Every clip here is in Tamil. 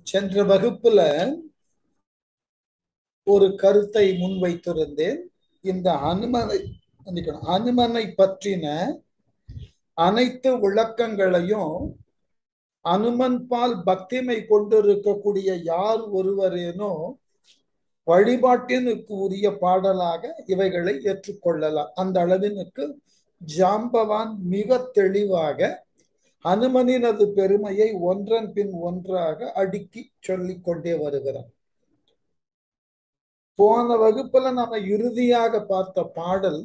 சென்ற வகுப்புல ஒரு கருத்தை முன்வைத்திருந்தேன் இந்த அனுமனை மன்னிக்கணும், அனுமனை பற்றின அனைத்து விளக்கங்களையும் அனுமன் பால் பக்திமை கொண்டிருக்கக்கூடிய யார் ஒருவரேனோ வழிபாட்டினுக்கு உரிய பாடலாக இவைகளை ஏற்றுக்கொள்ளலாம் அந்த அளவினுக்கு ஜாம்பவான் மிக தெளிவாக அனுமனினது பெருமையை ஒன்றன் பின் ஒன்றாக அடுக்கி சொல்லிக் கொண்டே வருகிறார் போன வகுப்புல நம்ம இறுதியாக பார்த்த பாடல்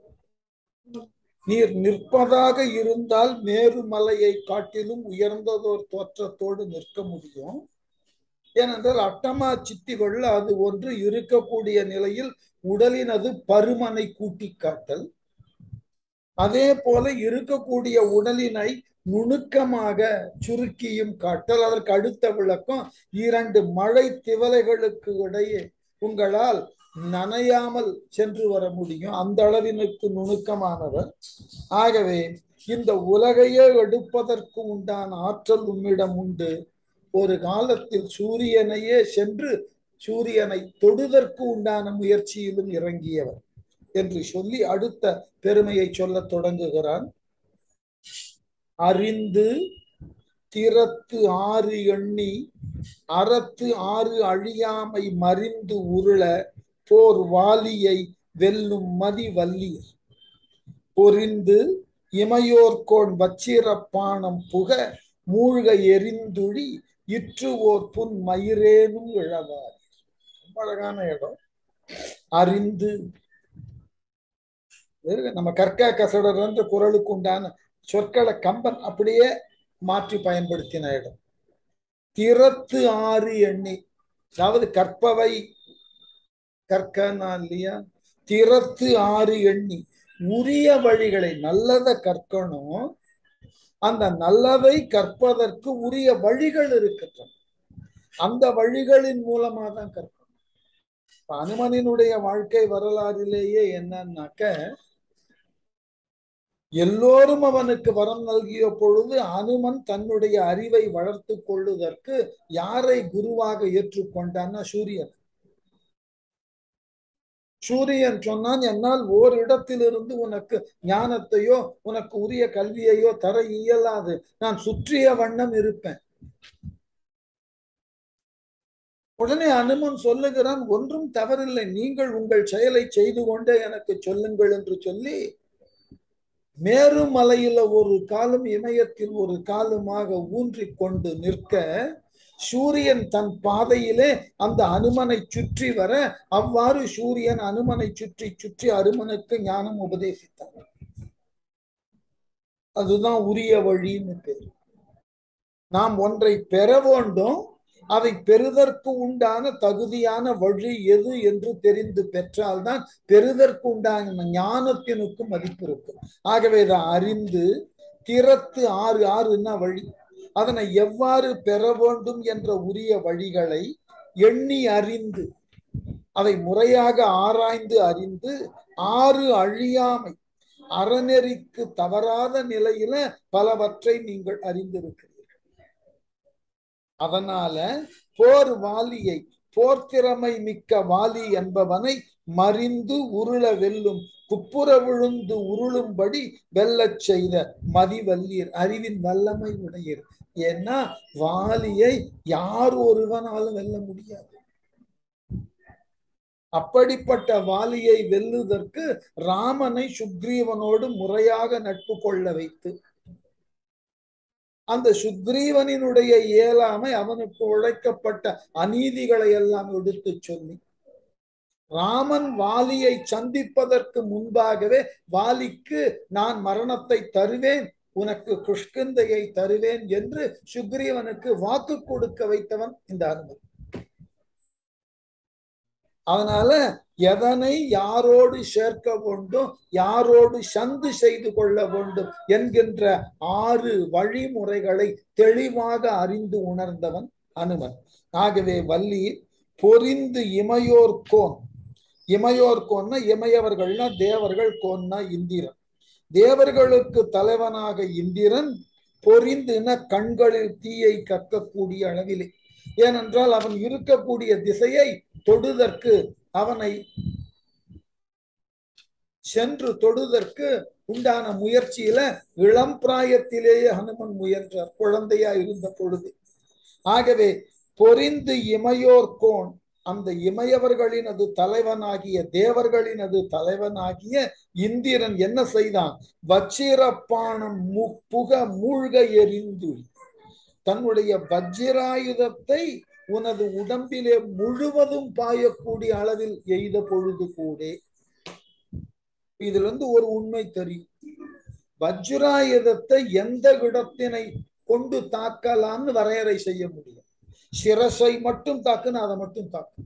நீர் நிற்பதாக இருந்தால் மேருமலையை காட்டிலும் உயர்ந்ததோர் தோற்றத்தோடு நிற்க முடியும் ஏனென்றால் அட்டமா சித்திகள்ல அது ஒன்று இருக்கக்கூடிய நிலையில் உடலின் அது பருமனை கூட்டி காட்டல் அதே போல இருக்கக்கூடிய உடலினை நுணுக்கமாக சுருக்கியும் காட்டல் அதற்கு அடுத்த விளக்கம் இரண்டு மழை திவலைகளுக்கு இடையே உங்களால் நனையாமல் சென்று வர முடியும் அந்த அளவினுக்கு நுணுக்கமானவர் ஆகவே இந்த உலகையே எடுப்பதற்கு உண்டான ஆற்றல் உம்மிடம் உண்டு ஒரு காலத்தில் சூரியனையே சென்று சூரியனை தொடுதற்கு உண்டான முயற்சியிலும் இறங்கியவர் என்று சொல்லி அடுத்த பெருமையை சொல்ல தொடங்குகிறான் அறிந்து திறத்து ஆறு எண்ணி அறத்து ஆறு அழியாமை மறிந்து உருள போர் வாலியை வெல்லும் மதி வல்லியர் பொறிந்து இமையோர்கோன் வச்சிரப்பானம் புக மூழ்க எரிந்துழி இற்று ஓர் புன் மயிரேனும் இழவார் ரொம்ப அழகான இடம் அறிந்து நம்ம கற்க கசடர் என்ற குரலுக்கு உண்டான சொற்களை கம்பன் அப்படியே மாற்றி பயன்படுத்தின இடம் திறத்து ஆறு எண்ணி அதாவது கற்பவை கற்கனா இல்லையா திறத்து ஆறு எண்ணி உரிய வழிகளை நல்லதை கற்கணும் அந்த நல்லதை கற்பதற்கு உரிய வழிகள் இருக்கின்றன அந்த வழிகளின் மூலமா தான் கற்கணும் அனுமனினுடைய வாழ்க்கை வரலாறிலேயே என்னன்னாக்க எல்லோரும் அவனுக்கு வரம் நல்கிய பொழுது அனுமன் தன்னுடைய அறிவை வளர்த்து கொள்ளுதற்கு யாரை குருவாக ஏற்றுக்கொண்டான்னா சூரியன் சூரியன் சொன்னான் என்னால் ஓர் இடத்திலிருந்து உனக்கு ஞானத்தையோ உனக்கு உரிய கல்வியையோ தர இயலாது நான் சுற்றிய வண்ணம் இருப்பேன் உடனே அனுமன் சொல்லுகிறான் ஒன்றும் தவறில்லை நீங்கள் உங்கள் செயலை செய்து கொண்டே எனக்கு சொல்லுங்கள் என்று சொல்லி மேருமலையில ஒரு காலம் இமயத்தில் ஒரு காலமாக ஊன்றி கொண்டு நிற்க சூரியன் தன் பாதையிலே அந்த அனுமனை சுற்றி வர அவ்வாறு சூரியன் அனுமனை சுற்றி சுற்றி அனுமனுக்கு ஞானம் உபதேசித்தார் அதுதான் உரிய வழின்னு பேர் நாம் ஒன்றை பெற வேண்டும் அதை பெறுதற்கு உண்டான தகுதியான வழி எது என்று தெரிந்து பெற்றால்தான் பெறுதற்கு உண்டான ஞானத்தினுக்கு மதிப்பு இருக்கும் ஆகவே இதை அறிந்து திறத்து ஆறு ஆறுன்னா வழி அதனை எவ்வாறு பெற வேண்டும் என்ற உரிய வழிகளை எண்ணி அறிந்து அதை முறையாக ஆராய்ந்து அறிந்து ஆறு அழியாமை அறநெறிக்கு தவறாத நிலையில பலவற்றை நீங்கள் அறிந்திருக்கிறீர்கள் அதனால போர் வாலியை போர்த்திறமை மிக்க வாலி என்பவனை மறிந்து உருள வெல்லும் குப்புற விழுந்து உருளும்படி வெல்லச் செய்த மதிவல்லீர் அறிவின் வல்லமை உடையர் ஏன்னா வாலியை யார் ஒருவனாலும் வெல்ல முடியாது அப்படிப்பட்ட வாலியை வெல்லுவதற்கு ராமனை சுக்ரீவனோடு முறையாக நட்பு கொள்ள வைத்து அந்த சுக்ரீவனினுடைய இயலாமை அவனுக்கு உழைக்கப்பட்ட அநீதிகளை எல்லாம் எடுத்து சொல்லி ராமன் வாலியை சந்திப்பதற்கு முன்பாகவே வாலிக்கு நான் மரணத்தை தருவேன் உனக்கு குஷ்கிந்தையை தருவேன் என்று சுக்ரீவனுக்கு வாக்கு கொடுக்க வைத்தவன் இந்த அனுமதி அதனால எதனை யாரோடு சேர்க்க வேண்டும் யாரோடு சந்து செய்து கொள்ள வேண்டும் என்கின்ற ஆறு வழிமுறைகளை தெளிவாக அறிந்து உணர்ந்தவன் அனுமன் ஆகவே வள்ளி பொறிந்து இமையோர் கோன் இமையோர் கோன்னா இமையவர்கள்னா தேவர்கள் கோன்னா இந்திரன் தேவர்களுக்கு தலைவனாக இந்திரன் பொறிந்துன கண்களில் தீயை கக்கக்கூடிய அளவிலே ஏனென்றால் அவன் இருக்கக்கூடிய திசையை தொடுதற்கு அவனை சென்று தொடுதற்கு உண்டான முயற்சியில இளம் பிராயத்திலேயே ஹனுமன் முயன்றார் குழந்தையா இருந்த பொழுது ஆகவே பொறிந்து இமையோர்கோன் அந்த இமையவர்களினது தலைவனாகிய தேவர்களினது தலைவனாகிய இந்திரன் என்ன செய்தான் வச்சிரப்பானம் புக மூழ்க எரிந்து தன்னுடைய வஜ்ராயுதத்தை உனது உடம்பிலே முழுவதும் பாயக்கூடிய அளவில் எய்த பொழுது கூட இதுல இருந்து ஒரு உண்மை தெரியும் வஜ்ராயுதத்தை எந்த இடத்தினை கொண்டு தாக்கலாம்னு வரையறை செய்ய முடியும் சிரசை மட்டும் தாக்குன்னு அதை மட்டும் தாக்கு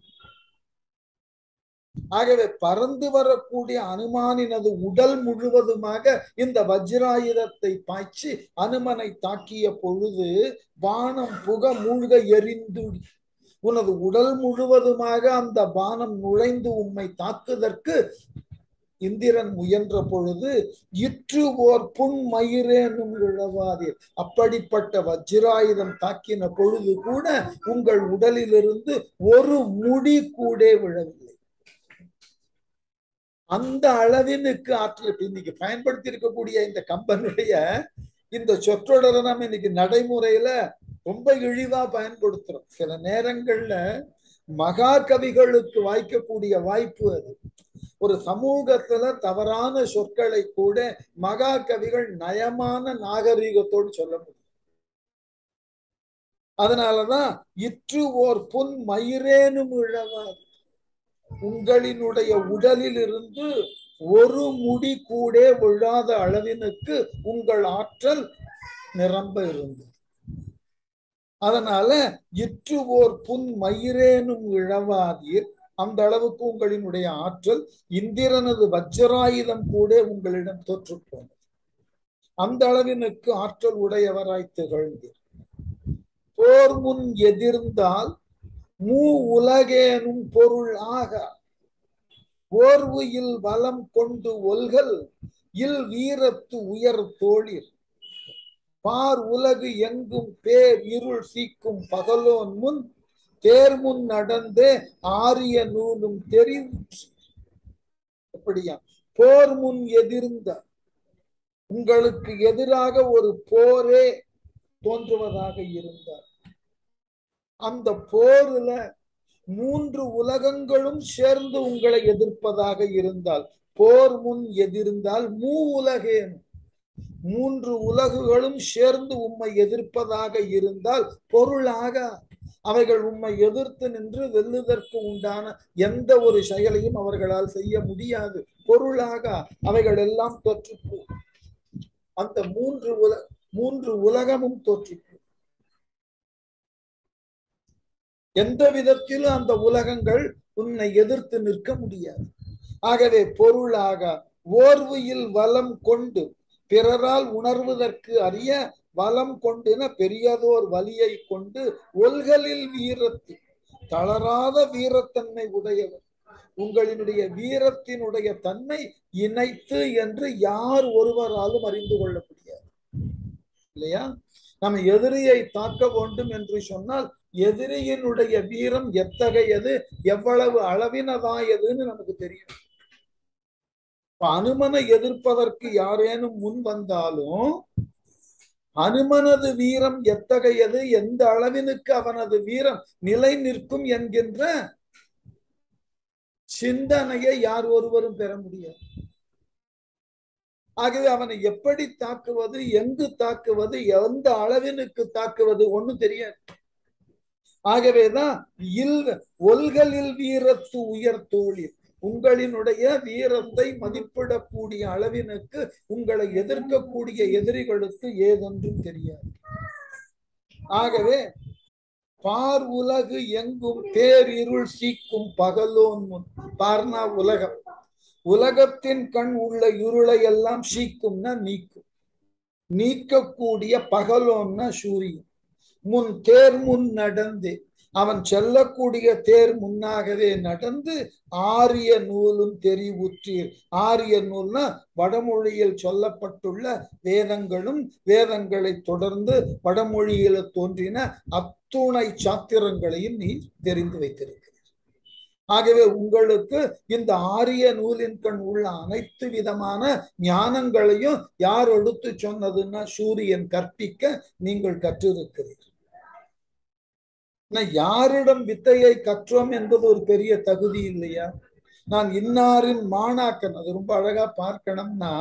ஆகவே பறந்து வரக்கூடிய அனுமானினது உடல் முழுவதுமாக இந்த வஜ்ராயுதத்தை பாய்ச்சி அனுமனை தாக்கிய பொழுது வானம் புக மூழ்க எரிந்து உனது உடல் முழுவதுமாக அந்த பானம் நுழைந்து உம்மை தாக்குதற்கு இந்திரன் முயன்ற பொழுது இற்று ஓர் புன் மயிரேனும் இழவாதீர் அப்படிப்பட்ட வஜ்ராயுதம் தாக்கின பொழுது கூட உங்கள் உடலிலிருந்து ஒரு முடி கூட விழவில்லை அந்த அளவினுக்கு ஆற்றல் இன்னைக்கு பயன்படுத்தி இருக்கக்கூடிய இந்த கம்பனுடைய இந்த சொற்றொடரை நம்ம இன்னைக்கு நடைமுறையில ரொம்ப இழிவா பயன்படுத்துறோம் சில நேரங்கள்ல மகா கவிகளுக்கு வாய்க்கக்கூடிய வாய்ப்பு அது ஒரு சமூகத்துல தவறான சொற்களை கூட மகா கவிகள் நயமான நாகரீகத்தோடு சொல்ல முடியும் அதனாலதான் இற்று ஓர் புன் மயிரேனும் இழவார் உங்களினுடைய உடலில் இருந்து ஒரு முடி கூட விழாத அளவினுக்கு உங்கள் ஆற்றல் நிரம்ப இருந்தது அதனால இற்று ஓர் புன் மயிரேனும் இழவாதீர் அந்த அளவுக்கு உங்களினுடைய ஆற்றல் இந்திரனது வஜ்ராயுதம் கூட உங்களிடம் தோற்று போனது அந்த அளவினுக்கு ஆற்றல் உடையவராய் திகழ்ந்தீர் போர் முன் எதிர்ந்தால் மூ உலகேனும் பொருள் ஆக ஓர்வுயில் வலம் கொண்டு ஒல்கள் இல் வீரத்து உயர் தோழிர் பார் உலகு எங்கும் பேர் இருள் சீக்கும் பகலோன் முன் தேர் முன் நடந்தே ஆரிய நூலும் தெரிந்து அப்படியா போர் முன் எதிர்ந்த உங்களுக்கு எதிராக ஒரு போரே தோன்றுவதாக இருந்தார் அந்த போர்ல மூன்று உலகங்களும் சேர்ந்து உங்களை எதிர்ப்பதாக இருந்தால் போர் முன் எதிர்ந்தால் மூ உலகேனும் மூன்று உலகுகளும் சேர்ந்து உம்மை எதிர்ப்பதாக இருந்தால் பொருளாக அவைகள் உம்மை எதிர்த்து நின்று வெல்லுதற்கு உண்டான எந்த ஒரு செயலையும் அவர்களால் செய்ய முடியாது பொருளாக அவைகள் எல்லாம் தோற்றுப்போ அந்த மூன்று உல மூன்று உலகமும் தோற்றுப்போ எந்த விதத்திலும் அந்த உலகங்கள் உன்னை எதிர்த்து நிற்க முடியாது ஆகவே பொருளாக ஓர்வையில் வலம் கொண்டு பிறரால் உணர்வதற்கு அறிய வலம் கொண்டின பெரியதோர் வலியை கொண்டு ஒல்களில் வீரத்து தளராத வீரத்தன்மை உடையவர் உங்களினுடைய வீரத்தினுடைய தன்மை இணைத்து என்று யார் ஒருவராலும் அறிந்து கொள்ள முடியாது இல்லையா நம்ம எதிரியை தாக்க வேண்டும் என்று சொன்னால் எதிரியினுடைய வீரம் எத்தகையது எவ்வளவு அளவினதாயதுன்னு நமக்கு தெரியும் அனுமனை எதிர்ப்பதற்கு யாரேனும் முன் வந்தாலும் அனுமனது வீரம் எத்தகையது எந்த அளவினுக்கு அவனது வீரம் நிலை நிற்கும் என்கின்ற சிந்தனையை யார் ஒருவரும் பெற முடியாது ஆகவே அவனை எப்படி தாக்குவது எங்கு தாக்குவது எந்த அளவினுக்கு தாக்குவது ஒண்ணும் தெரியாது ஆகவேதான் இல் ஒல்களில் வீரத்து உயர் தோழில் உங்களினுடைய வீரத்தை மதிப்பிடக்கூடிய அளவினுக்கு உங்களை எதிர்க்கக்கூடிய எதிரிகளுக்கு ஏதொன்றும் தெரியாது ஆகவே பார் உலகு எங்கும் பேரிருள் சீக்கும் பகலோன் முன் பார்னா உலகம் உலகத்தின் கண் உள்ள இருளை எல்லாம் சீக்கும்னா நீக்கும் நீக்கக்கூடிய பகலோன்னா சூரியன் முன் தேர் முன் நடந்து அவன் செல்லக்கூடிய தேர் முன்னாகவே நடந்து ஆரிய நூலும் தெரிவுற்றீர் ஆரிய நூல்னா வடமொழியில் சொல்லப்பட்டுள்ள வேதங்களும் வேதங்களை தொடர்ந்து வடமொழியில தோன்றின அத்துணை சாத்திரங்களையும் நீ தெரிந்து வைத்திருக்கிறார் ஆகவே உங்களுக்கு இந்த ஆரிய நூலின் கண் உள்ள அனைத்து விதமான ஞானங்களையும் யார் எடுத்து சொன்னதுன்னா சூரியன் கற்பிக்க நீங்கள் கற்றிருக்கிறீர்கள் யாரிடம் வித்தையை கற்றோம் என்பது ஒரு பெரிய தகுதி இல்லையா நான் இன்னாரின் மாணாக்கன் அது ரொம்ப அழகா பார்க்கணும்னா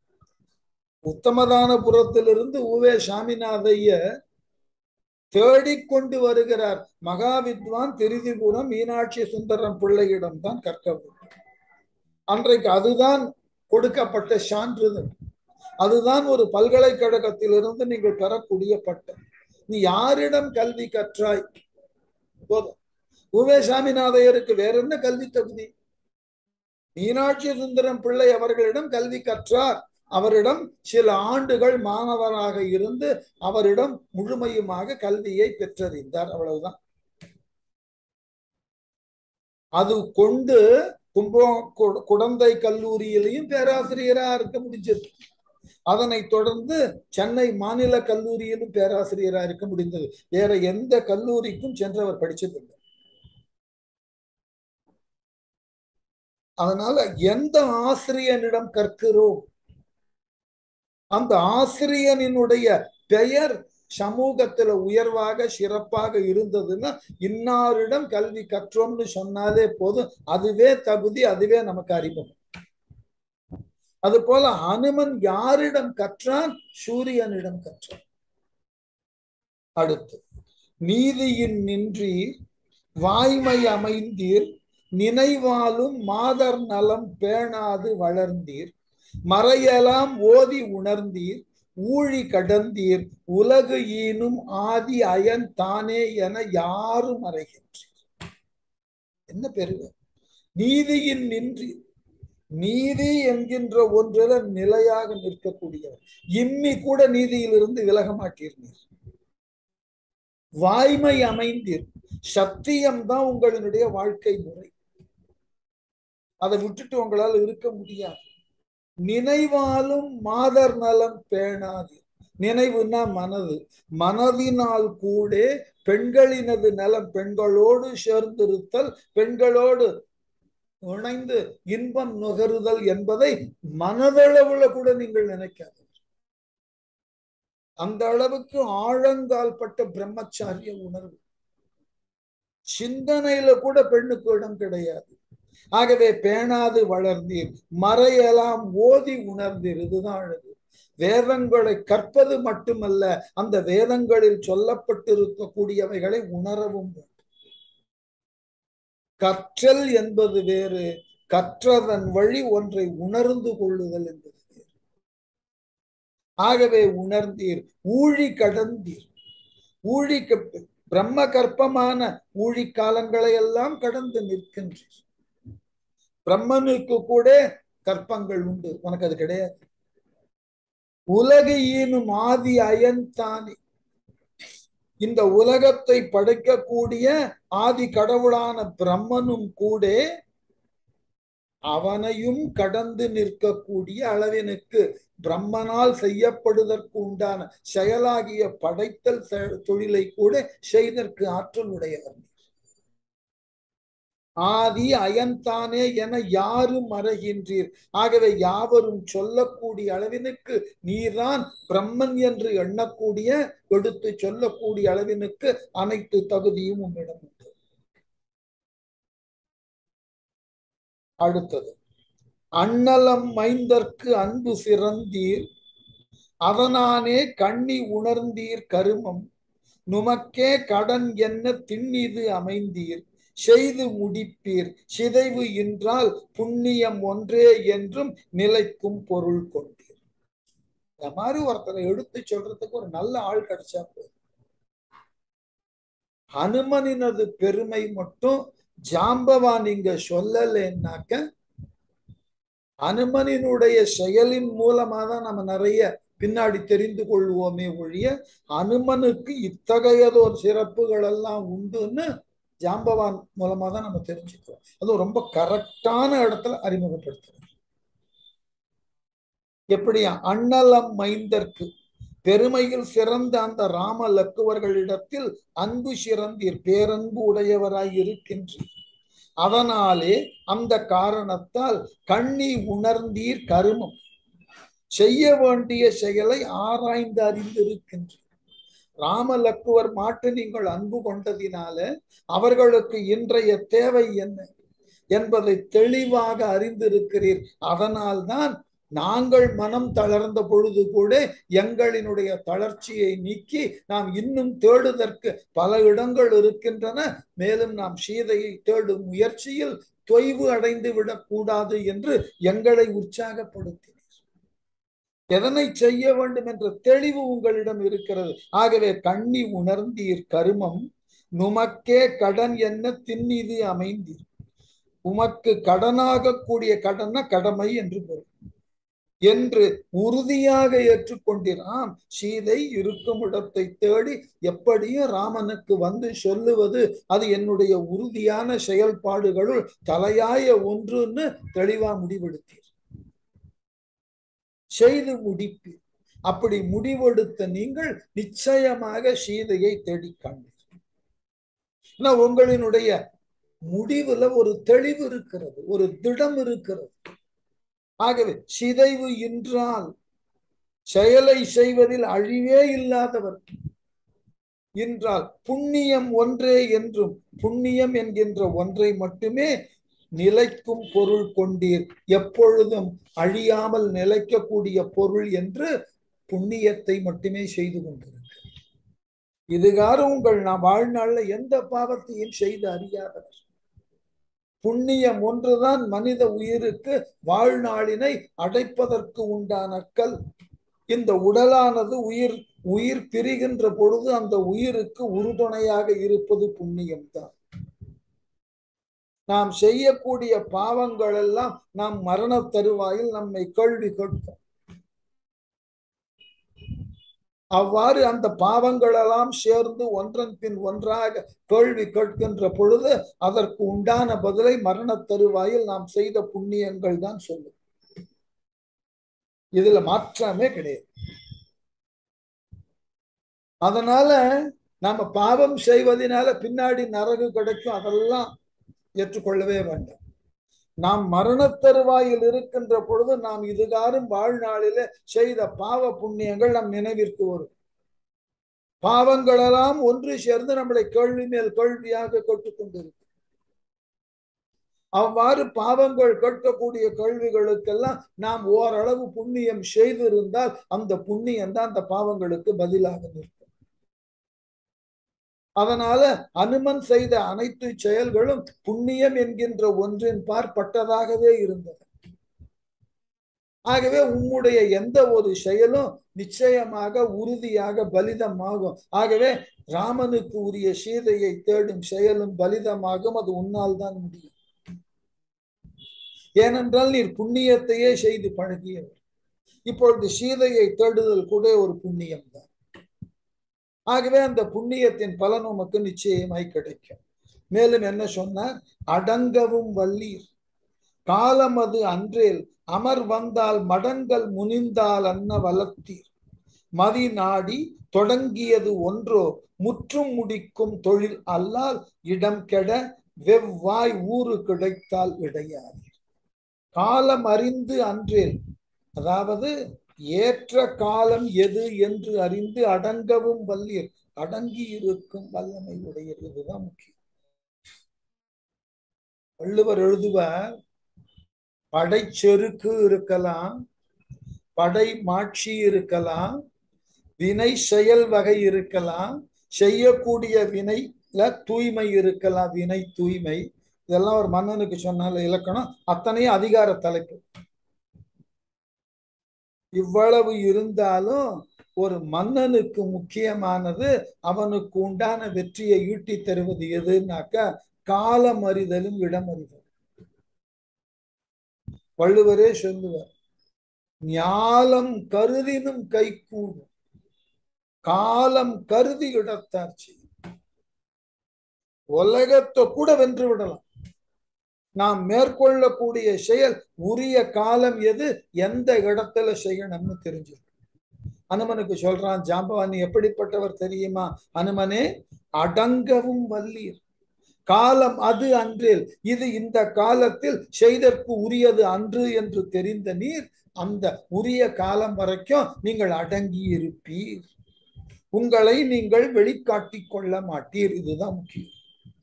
உத்தமதானபுரத்திலிருந்து உவே சாமிநாதைய தேடிக்கொண்டு வருகிறார் மகாவித்வான் திருதிபுரம் மீனாட்சி சுந்தரம் பிள்ளையிடம் தான் கற்க வேண்டும் அன்றைக்கு அதுதான் கொடுக்கப்பட்ட சான்றிதழ் அதுதான் ஒரு பல்கலைக்கழகத்திலிருந்து நீங்கள் பெறக்கூடிய பட்டம் நீ யாரிடம் கல்வி கற்றாய் போதும் உவே சாமிநாதையருக்கு வேற என்ன கல்வி தகுதி மீனாட்சி சுந்தரம் பிள்ளை அவர்களிடம் கல்வி கற்றார் அவரிடம் சில ஆண்டுகள் மாணவராக இருந்து அவரிடம் முழுமையுமாக கல்வியை பெற்றறிந்தார் அவ்வளவுதான் அது கொண்டு கும்போ குடந்தை கல்லூரியிலையும் பேராசிரியரா இருக்க முடிஞ்சது அதனை தொடர்ந்து சென்னை மாநில கல்லூரியிலும் பேராசிரியரா இருக்க முடிந்தது வேற எந்த கல்லூரிக்கும் சென்றவர் படிச்சதில்லை அதனால எந்த ஆசிரியனிடம் கற்கிறோம் அந்த ஆசிரியனினுடைய பெயர் சமூகத்துல உயர்வாக சிறப்பாக இருந்ததுன்னா இன்னாரிடம் கல்வி கற்றோம்னு சொன்னாலே போதும் அதுவே தகுதி அதுவே நமக்கு அறிமுகம் அது போல ஹனுமன் யாரிடம் கற்றான் சூரியனிடம் கற்றான் அடுத்து நீதியின் நின்றீர் வாய்மை அமைந்தீர் நினைவாலும் மாதர் நலம் பேணாது வளர்ந்தீர் மறையலாம் ஓதி உணர்ந்தீர் ஊழி கடந்தீர் உலகு ஈனும் ஆதி அயன் தானே என யாரும் மறைகின்றீர் என்ன பெருக நீதியின் நின்று நீதி என்கின்ற ஒன்றில நிலையாக நிற்கக்கூடியவர் இம்மி கூட நீதியிலிருந்து விலக மாட்டீர்கள் வாய்மை அமைந்தீர் சத்தியம் தான் உங்களினுடைய வாழ்க்கை முறை அதை விட்டுட்டு உங்களால் இருக்க முடியாது நினைவாலும் மாதர் நலம் பேணாது நினைவுனா மனது மனதினால் கூட பெண்களினது நலம் பெண்களோடு சேர்ந்திருத்தல் பெண்களோடு இணைந்து இன்பம் நுகருதல் என்பதை மனதளவுல கூட நீங்கள் நினைக்காது அந்த அளவுக்கு ஆழங்கால் பட்ட பிரம்மச்சாரிய உணர்வு சிந்தனையில கூட பெண்ணுக்கு இடம் கிடையாது ஆகவே பேணாது வளர்ந்தீர் மறையெல்லாம் ஓதி உணர்ந்தீர் இதுதான் அழகு வேதங்களை கற்பது மட்டுமல்ல அந்த வேதங்களில் சொல்லப்பட்டிருக்கக்கூடியவைகளை உணரவும் வேண்டும் கற்றல் என்பது வேறு கற்றதன் வழி ஒன்றை உணர்ந்து கொள்ளுதல் என்பது வேறு ஆகவே உணர்ந்தீர் ஊழி கடந்தீர் ஊழி பிரம்ம கற்பமான ஊழி காலங்களை எல்லாம் கடந்து நிற்கின்றீர் பிரம்மனுக்கு கூட கற்பங்கள் உண்டு உனக்கு அது கிடையாது உலகு ஈனும் ஆதி அயன் தானே இந்த உலகத்தை படைக்கக்கூடிய ஆதி கடவுளான பிரம்மனும் கூட அவனையும் கடந்து நிற்கக்கூடிய அளவினுக்கு பிரம்மனால் செய்யப்படுவதற்கு உண்டான செயலாகிய படைத்தல் தொழிலை கூட செய்தற்கு ஆற்றல் உடையவர் ஆதி அயன்தானே என யாரும் மறைகின்றீர் ஆகவே யாவரும் சொல்லக்கூடிய அளவினுக்கு நீர்தான் பிரம்மன் என்று எண்ணக்கூடிய எடுத்து சொல்லக்கூடிய அளவினுக்கு அனைத்து தகுதியும் உன்னிடம் உண்டு அடுத்தது அண்ணலம் மைந்தற்கு அன்பு சிறந்தீர் அதனானே கண்ணி உணர்ந்தீர் கருமம் நுமக்கே கடன் என்ன திண்ணிது அமைந்தீர் செய்து முடிப்பீர் சிதைவு என்றால் புண்ணியம் ஒன்றே என்றும் நிலைக்கும் பொருள் கொண்டீர் இந்த மாதிரி ஒருத்தரை எடுத்து சொல்றதுக்கு ஒரு நல்ல ஆள் கிடைச்சா போதும் ஹனுமனினது பெருமை மட்டும் ஜாம்பவான் இங்க சொல்லலைன்னாக்க அனுமனினுடைய செயலின் மூலமா தான் நம்ம நிறைய பின்னாடி தெரிந்து கொள்வோமே ஒழிய அனுமனுக்கு இத்தகையதோர் சிறப்புகள் எல்லாம் உண்டுன்னு ஜாம்பவான் மூலமா தான் நம்ம தெரிஞ்சுக்கிறோம் அதுவும் ரொம்ப கரெக்டான இடத்துல அறிமுகப்படுத்துறோம் எப்படி அண்ணலம் மைந்தற்கு பெருமையில் சிறந்த அந்த ராம லக்குவர்களிடத்தில் அன்பு சிறந்தீர் பேரன்பு உடையவராய் இருக்கின்றீர் அதனாலே அந்த காரணத்தால் கண்ணி உணர்ந்தீர் கருமம் செய்ய வேண்டிய செயலை ஆராய்ந்து அறிந்திருக்கின்றீர் ராம லக்குவர் மாட்டு நீங்கள் அன்பு கொண்டதினால அவர்களுக்கு இன்றைய தேவை என்ன என்பதை தெளிவாக அறிந்திருக்கிறீர் அதனால்தான் நாங்கள் மனம் தளர்ந்த பொழுது கூட எங்களினுடைய தளர்ச்சியை நீக்கி நாம் இன்னும் தேடுதற்கு பல இடங்கள் இருக்கின்றன மேலும் நாம் சீதையை தேடும் முயற்சியில் தொய்வு அடைந்து விடக்கூடாது என்று எங்களை உற்சாகப்படுத்தினீர் எதனை செய்ய வேண்டும் என்ற தெளிவு உங்களிடம் இருக்கிறது ஆகவே கண்ணி உணர்ந்தீர் கருமம் நுமக்கே கடன் என்ன தின்னிது அமைந்தீர் உமக்கு கடனாக கூடிய கடன கடமை என்று பொருள் என்று உறுதியாக ஏற்றுக்கொண்டிராம் சீதை இருக்கும் இடத்தை தேடி எப்படியும் ராமனுக்கு வந்து சொல்லுவது அது என்னுடைய உறுதியான செயல்பாடுகளுள் தலையாய ஒன்றுன்னு தெளிவா முடிவெடுத்தீர் செய்து முடிப்பீர் அப்படி முடிவெடுத்த நீங்கள் நிச்சயமாக சீதையை தேடி காண்பீர் உங்களினுடைய முடிவுல ஒரு தெளிவு இருக்கிறது ஒரு திடம் இருக்கிறது ஆகவே சிதைவு என்றால் செயலை செய்வதில் அழிவே இல்லாதவர் என்றால் புண்ணியம் ஒன்றே என்றும் புண்ணியம் என்கின்ற ஒன்றை மட்டுமே நிலைக்கும் பொருள் கொண்டீர் எப்பொழுதும் அழியாமல் நிலைக்கக்கூடிய பொருள் என்று புண்ணியத்தை மட்டுமே செய்து கொண்டிருக்க இதுகாரும் உங்கள் நான் வாழ்நாள்ல எந்த பாவத்தையும் செய்து அறியாதவர் புண்ணியம் ஒன்றுதான் மனித உயிருக்கு வாழ்நாளினை அடைப்பதற்கு உண்டான கல் இந்த உடலானது உயிர் உயிர் பிரிகின்ற பொழுது அந்த உயிருக்கு உறுதுணையாக இருப்பது புண்ணியம்தான் நாம் செய்யக்கூடிய பாவங்கள் எல்லாம் நாம் மரண தருவாயில் நம்மை கேள்வி கேட்கும் அவ்வாறு அந்த பாவங்களெல்லாம் சேர்ந்து ஒன்றன் பின் ஒன்றாக கேள்வி கேட்கின்ற பொழுது அதற்கு உண்டான பதிலை மரண தருவாயில் நாம் செய்த புண்ணியங்கள் தான் சொல்லும் இதுல மாற்றமே கிடையாது அதனால நாம பாவம் செய்வதனால பின்னாடி நரகு கிடைக்கும் அதெல்லாம் ஏற்றுக்கொள்ளவே வேண்டாம் நாம் மரண தருவாயில் இருக்கின்ற பொழுது நாம் இதுகாரும் வாழ்நாளில செய்த பாவ புண்ணியங்கள் நம் நினைவிற்கு வரும் பாவங்களெல்லாம் ஒன்று சேர்ந்து நம்மளை கேள்வி மேல் கேள்வியாக கேட்டுக்கொண்டிருக்கும் அவ்வாறு பாவங்கள் கேட்கக்கூடிய கேள்விகளுக்கெல்லாம் நாம் ஓரளவு புண்ணியம் செய்திருந்தால் அந்த புண்ணியம் தான் அந்த பாவங்களுக்கு பதிலாக நிற்கும் அதனால அனுமன் செய்த அனைத்து செயல்களும் புண்ணியம் என்கின்ற ஒன்றின் பார்ப்பட்டதாகவே இருந்தது ஆகவே உம்முடைய எந்த ஒரு செயலும் நிச்சயமாக உறுதியாக பலிதமாகும் ஆகவே ராமனுக்கு உரிய சீதையை தேடும் செயலும் பலிதமாகும் அது உன்னால் தான் முடியும் ஏனென்றால் நீர் புண்ணியத்தையே செய்து பழகியவர் இப்பொழுது சீதையை தேடுதல் கூட ஒரு புண்ணியம் தான் ஆகவே அந்த புண்ணியத்தின் பலன் உமக்கு நிச்சயமாய் கிடைக்கும் மேலும் என்ன சொன்னார் அடங்கவும் வல்லீர் காலம் அது அன்றேல் அமர் வந்தால் மடங்கள் முனிந்தால் அன்ன வளர்த்தீர் மதி நாடி தொடங்கியது ஒன்றோ முற்றும் முடிக்கும் தொழில் அல்லால் இடம் கெட வெவ்வாய் ஊறு கிடைத்தால் இடையாது காலம் அறிந்து அன்றேல் அதாவது ஏற்ற காலம் எது என்று அறிந்து அடங்கவும் வல்லீர் அடங்கி இருக்கும் வல்லமை உடையது இதுதான் முக்கியம் வள்ளுவர் எழுதுவார் படைச்செருக்கு இருக்கலாம் படை மாட்சி இருக்கலாம் வினை செயல் வகை இருக்கலாம் செய்யக்கூடிய வினைல தூய்மை இருக்கலாம் வினை தூய்மை இதெல்லாம் ஒரு மன்னனுக்கு சொன்னால இலக்கணம் அத்தனையும் அதிகார தலைப்பு இவ்வளவு இருந்தாலும் ஒரு மன்னனுக்கு முக்கியமானது அவனுக்கு உண்டான வெற்றியை ஈட்டி தருவது எதுனாக்கா காலம் அறிதலும் இடம் அறிதலும் வள்ளுவரே சொல்லுவார் ஞாலம் கருதினும் கைகூடும் காலம் கருதி இடத்தார் செய்யும் உலகத்தை கூட வென்று விடலாம் நாம் மேற்கொள்ளக்கூடிய செயல் உரிய காலம் எது எந்த இடத்துல செய்யணும்னு தெரிஞ்சிருக்கும் அனுமனுக்கு சொல்றான் ஜாம்பவானி எப்படிப்பட்டவர் தெரியுமா அனுமனே அடங்கவும் வல்லீர் காலம் அது அன்றில் இது இந்த காலத்தில் செய்தற்கு உரியது அன்று என்று தெரிந்த நீர் அந்த உரிய காலம் வரைக்கும் நீங்கள் அடங்கி இருப்பீர் உங்களை நீங்கள் வெளிக்காட்டிக் கொள்ள மாட்டீர் இதுதான் முக்கியம்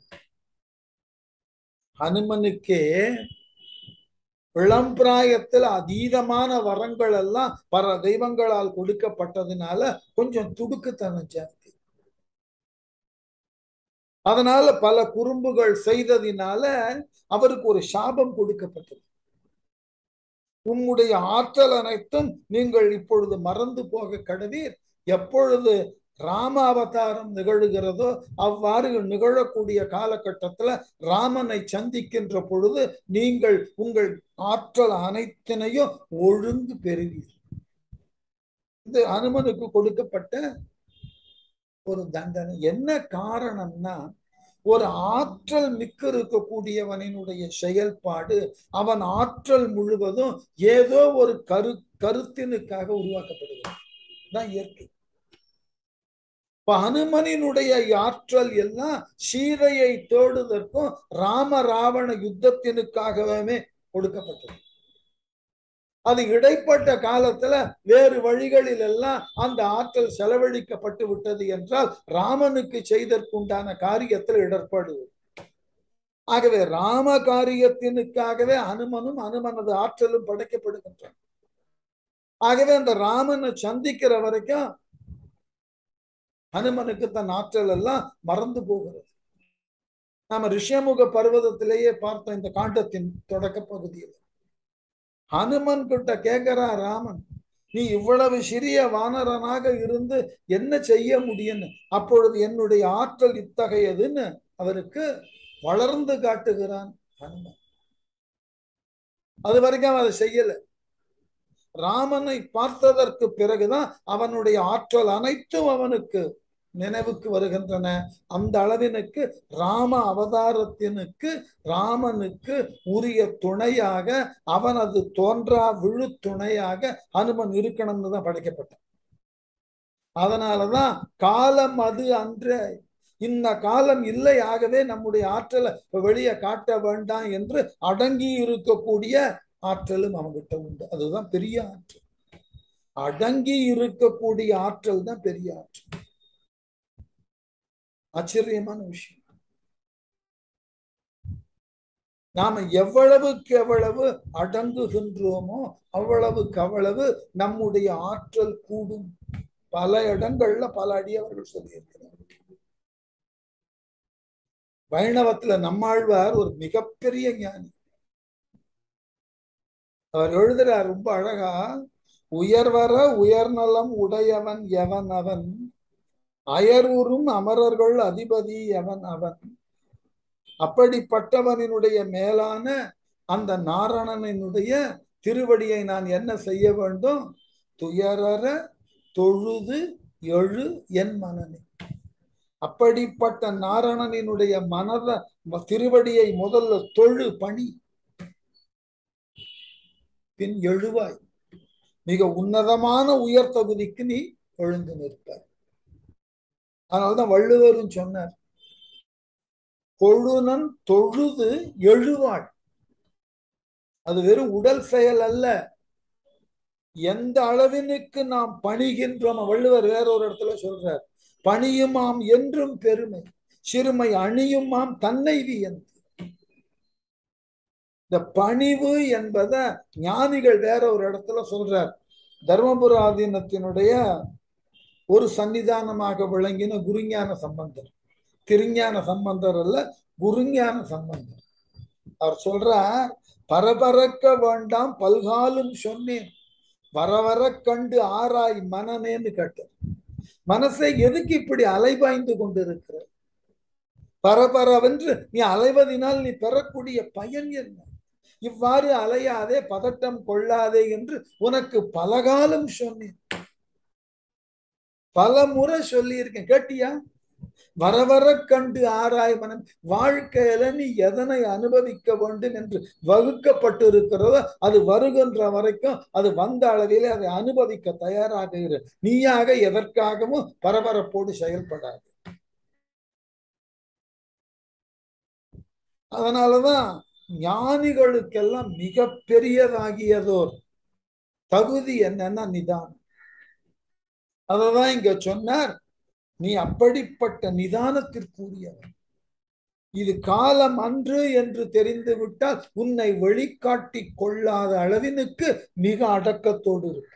ஹனுமனுக்கே இளம் பிராயத்தில் அதீதமான வரங்கள் எல்லாம் பல தெய்வங்களால் கொடுக்கப்பட்டதுனால கொஞ்சம் துடுக்குத்தனம் ஜாஸ்தி அதனால பல குறும்புகள் செய்ததினால அவருக்கு ஒரு சாபம் கொடுக்கப்பட்டது உம்முடைய ஆற்றல் அனைத்தும் நீங்கள் இப்பொழுது மறந்து போக கடவீர் எப்பொழுது ராம அவதாரம் நிகழுகிறதோ அவ்வாறு நிகழக்கூடிய காலகட்டத்துல ராமனை சந்திக்கின்ற பொழுது நீங்கள் உங்கள் ஆற்றல் அனைத்தினையும் ஒழுங்கு பெறுவீர் இது அனுமனுக்கு கொடுக்கப்பட்ட ஒரு தண்டனை என்ன காரணம்னா ஒரு ஆற்றல் மிக்க இருக்கக்கூடியவனினுடைய செயல்பாடு அவன் ஆற்றல் முழுவதும் ஏதோ ஒரு கரு கருத்தினுக்காக உருவாக்கப்படுகிறது தான் இயற்கை இப்ப ஹனுமனினுடைய ஆற்றல் எல்லாம் சீதையை தேடுவதற்கும் ராம ராவண யுத்தத்தினுக்காகவே கொடுக்கப்பட்டது அது இடைப்பட்ட காலத்துல வேறு வழிகளில் எல்லாம் அந்த ஆற்றல் செலவழிக்கப்பட்டு விட்டது என்றால் ராமனுக்கு செய்தற்குண்டான காரியத்தில் இடர்பாடு ஆகவே ராம காரியத்தினுக்காகவே அனுமனும் அனுமனது ஆற்றலும் படைக்கப்படுகின்றன ஆகவே அந்த ராமனை சந்திக்கிற வரைக்கும் ஹனுமனுக்கு தன் ஆற்றல் எல்லாம் மறந்து போகிறது நாம ரிஷமுக பர்வதத்திலேயே பார்த்தோம் இந்த காண்டத்தின் தொடக்க பகுதியில் ஹனுமன் கிட்ட கேட்கிறா ராமன் நீ இவ்வளவு சிறிய வானரனாக இருந்து என்ன செய்ய முடியும்னு அப்பொழுது என்னுடைய ஆற்றல் இத்தகையதுன்னு அவருக்கு வளர்ந்து காட்டுகிறான் ஹனுமன் அது வரைக்கும் அவன் அதை செய்யல ராமனை பார்த்ததற்கு பிறகுதான் அவனுடைய ஆற்றல் அனைத்தும் அவனுக்கு நினைவுக்கு வருகின்றன அந்த அளவினுக்கு ராம அவதாரத்தினுக்கு ராமனுக்கு உரிய துணையாக அவனது தோன்றா விழு துணையாக ஹனுமன் இருக்கணும்னு தான் படைக்கப்பட்டான் அதனாலதான் காலம் அது அன்று இந்த காலம் இல்லை ஆகவே நம்முடைய ஆற்றலை வெளியே காட்ட வேண்டாம் என்று அடங்கி இருக்கக்கூடிய ஆற்றலும் அவங்கிட்ட உண்டு அதுதான் பெரிய ஆற்றல் அடங்கி இருக்கக்கூடிய ஆற்றல் தான் பெரிய ஆற்றல் ஆச்சரியமான விஷயம் நாம எவ்வளவுக்கு எவ்வளவு அடங்குகின்றோமோ அவ்வளவுக்கு அவ்வளவு நம்முடைய ஆற்றல் கூடும் பல இடங்கள்ல பல அடியவர்கள் சொல்லியிருக்கிறார்கள் வைணவத்துல நம்மாழ்வார் ஒரு மிகப்பெரிய ஞானி அவர் எழுதுறார் ரொம்ப அழகா உயர்வர உயர்நலம் உடையவன் எவன் அவன் அயர்வுறும் அமரர்கள் அதிபதி எவன் அவன் அப்படிப்பட்டவனினுடைய மேலான அந்த நாரணனினுடைய திருவடியை நான் என்ன செய்ய வேண்டும் துயரற தொழுது எழு என் மனநே அப்படிப்பட்ட நாரணனினுடைய மனத திருவடியை முதல்ல தொழு பணி பின் எழுவாய் மிக உன்னதமான உயர் தகுதிக்கு நீ எழுந்து நிற்பாய் அதனால்தான் வள்ளுவரும் சொன்னார் கொழுனன் தொழுது எழுவாள் அது வெறும் உடல் செயல் அல்ல எந்த அளவினுக்கு நாம் பணிகின்றோம் வள்ளுவர் வேறொரு இடத்துல சொல்றார் பணியுமாம் என்றும் பெருமை சிறுமை அணியுமாம் தன்னை வியந்து இந்த பணிவு என்பத ஞானிகள் வேற ஒரு இடத்துல சொல்றார் தர்மபுர ஆதீனத்தினுடைய ஒரு சன்னிதானமாக விளங்கின குருஞான சம்பந்தர் திருஞான சம்பந்தர் அல்ல குருஞான சம்பந்தர் அவர் சொல்றார் பரபரக்க வேண்டாம் பல்காலும் சொன்னேன் வர வர கண்டு ஆராய் மனநேன்னு கேட்டார் மனசை எதுக்கு இப்படி அலைபாய்ந்து கொண்டிருக்கிற பரபரவென்று நீ அலைவதினால் நீ பெறக்கூடிய பயன் என்ன இவ்வாறு அலையாதே பதட்டம் கொள்ளாதே என்று உனக்கு பலகாலம் சொன்னேன் பல முறை சொல்லி இருக்கேன் கேட்டியா வர வர கண்டு ஆராய் மனம் வாழ்க்கையில நீ எதனை அனுபவிக்க வேண்டும் என்று வகுக்கப்பட்டு இருக்கிறதோ அது வருகின்ற வரைக்கும் அது வந்த அளவிலே அதை அனுபவிக்க தயாராக இரு நீயாக எதற்காகவும் பரபரப்போடு செயல்படாது அதனாலதான் ஞானிகளுக்கெல்லாம் மிக பெரியதாகியதோர் தகுதி என்னன்னா நிதானம் அததான் இங்க சொன்னார் நீ அப்படிப்பட்ட நிதானத்திற்குரியவன் இது காலம் அன்று என்று தெரிந்து விட்டால் உன்னை வெளிக்காட்டி கொள்ளாத அளவினுக்கு மிக அடக்கத்தோடு இருக்கு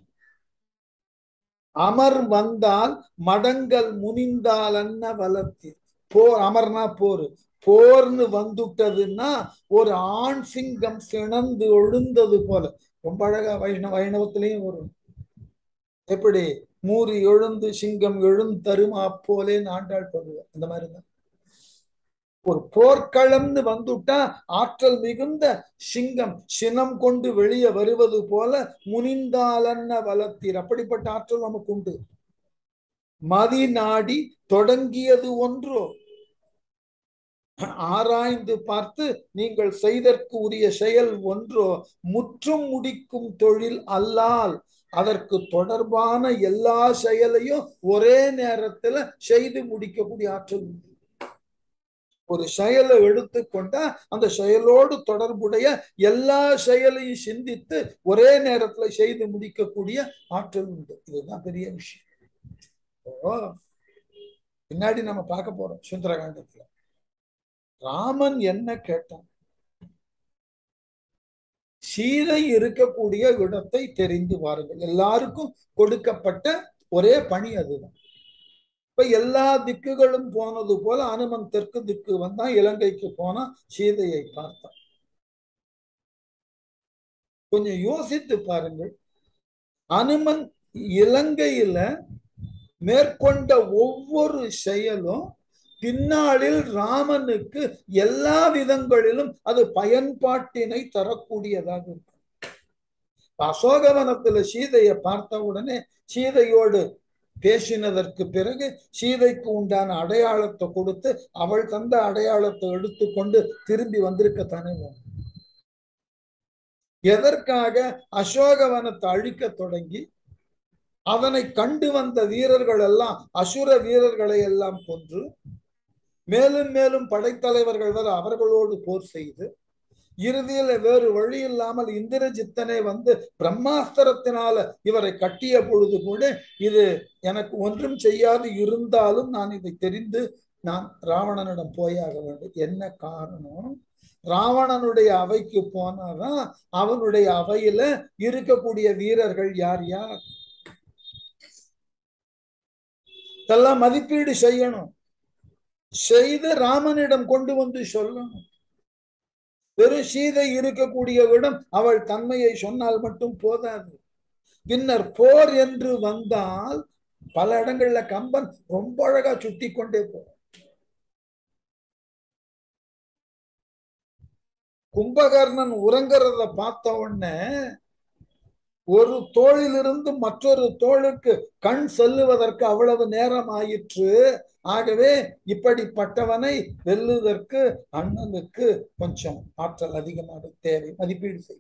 அமர் வந்தால் மடங்கள் முனிந்தால் அன்ன வளர்த்தீர் போர் அமர்னா போர் போர்னு வந்துட்டதுன்னா ஒரு ஆண் சிங்கம் சிணந்து ஒழுந்தது போல ரொம்ப அழகா வைணவ வைணவத்திலையும் வரும் எப்படி மூறி எழுந்து சிங்கம் எழுந்தருமா போலே ஆண்டாள் பருவம் அந்த மாதிரிதான் ஒரு போர்க்களம்னு வந்துட்டா ஆற்றல் மிகுந்த சிங்கம் சினம் கொண்டு வெளியே வருவது போல முனிந்தாலன்ன வளர்த்தீர் அப்படிப்பட்ட ஆற்றல் நமக்கு உண்டு மதி நாடி தொடங்கியது ஒன்றோ ஆராய்ந்து பார்த்து நீங்கள் செய்தற்கு உரிய செயல் ஒன்றோ முற்றும் முடிக்கும் தொழில் அல்லால் அதற்கு தொடர்பான எல்லா செயலையும் ஒரே நேரத்துல செய்து முடிக்கக்கூடிய ஆற்றல் உண்டு ஒரு செயலை எடுத்துக்கொண்டா அந்த செயலோடு தொடர்புடைய எல்லா செயலையும் சிந்தித்து ஒரே நேரத்துல செய்து முடிக்கக்கூடிய ஆற்றல் உண்டு இதுதான் பெரிய விஷயம் பின்னாடி நம்ம பார்க்க போறோம் சுந்தரகாண்டத்துல ராமன் என்ன கேட்டான் சீதை இருக்கக்கூடிய இடத்தை தெரிந்து பாருங்கள் எல்லாருக்கும் கொடுக்கப்பட்ட ஒரே பணி அதுதான் இப்ப எல்லா திக்குகளும் போனது போல அனுமன் தெற்கு திக்கு வந்தான் இலங்கைக்கு போனா சீதையை பார்த்தான் கொஞ்சம் யோசித்து பாருங்கள் அனுமன் இலங்கையில மேற்கொண்ட ஒவ்வொரு செயலும் பின்னாளில் ராமனுக்கு எல்லா விதங்களிலும் அது பயன்பாட்டினை தரக்கூடியதாக இருக்கும் அசோகவனத்துல சீதையை பார்த்த உடனே சீதையோடு பேசினதற்கு பிறகு சீதைக்கு உண்டான அடையாளத்தை கொடுத்து அவள் தந்த அடையாளத்தை எடுத்துக்கொண்டு திரும்பி வந்திருக்கத்தானே வேணும் எதற்காக அசோகவனத்தை அழிக்க தொடங்கி அவனை கண்டு வந்த வீரர்கள் எல்லாம் அசுர வீரர்களை எல்லாம் கொன்று மேலும் மேலும் படைத்தலைவர்கள் வர அவர்களோடு போர் செய்து இறுதியில வேறு வழி இல்லாமல் இந்திரஜித்தனை வந்து பிரம்மாஸ்திரத்தினால இவரை கட்டிய பொழுது கூட இது எனக்கு ஒன்றும் செய்யாது இருந்தாலும் நான் இதை தெரிந்து நான் ராவணனிடம் போயாக வேண்டும் என்ன காரணம் ராவணனுடைய அவைக்கு போனாதான் அவனுடைய அவையில இருக்கக்கூடிய வீரர்கள் யார் யார் இதெல்லாம் மதிப்பீடு செய்யணும் செய்து ராமனிடம் கொண்டு வந்து சொல்லணும் வெறும் சீதை இருக்கக்கூடிய இடம் அவள் தன்மையை சொன்னால் மட்டும் போதாது பின்னர் போர் என்று வந்தால் பல இடங்கள்ல கம்பன் ரொம்ப அழகா சுட்டி கொண்டே போற கும்பகர்ணன் உறங்குறத பார்த்த உடனே ஒரு தோளிலிருந்து மற்றொரு தோளுக்கு கண் செல்லுவதற்கு அவ்வளவு நேரம் ஆயிற்று ஆகவே இப்படிப்பட்டவனை வெல்லுவதற்கு அண்ணனுக்கு கொஞ்சம் ஆற்றல் அதிகமாக தேவை மதிப்பீடு செய்யும்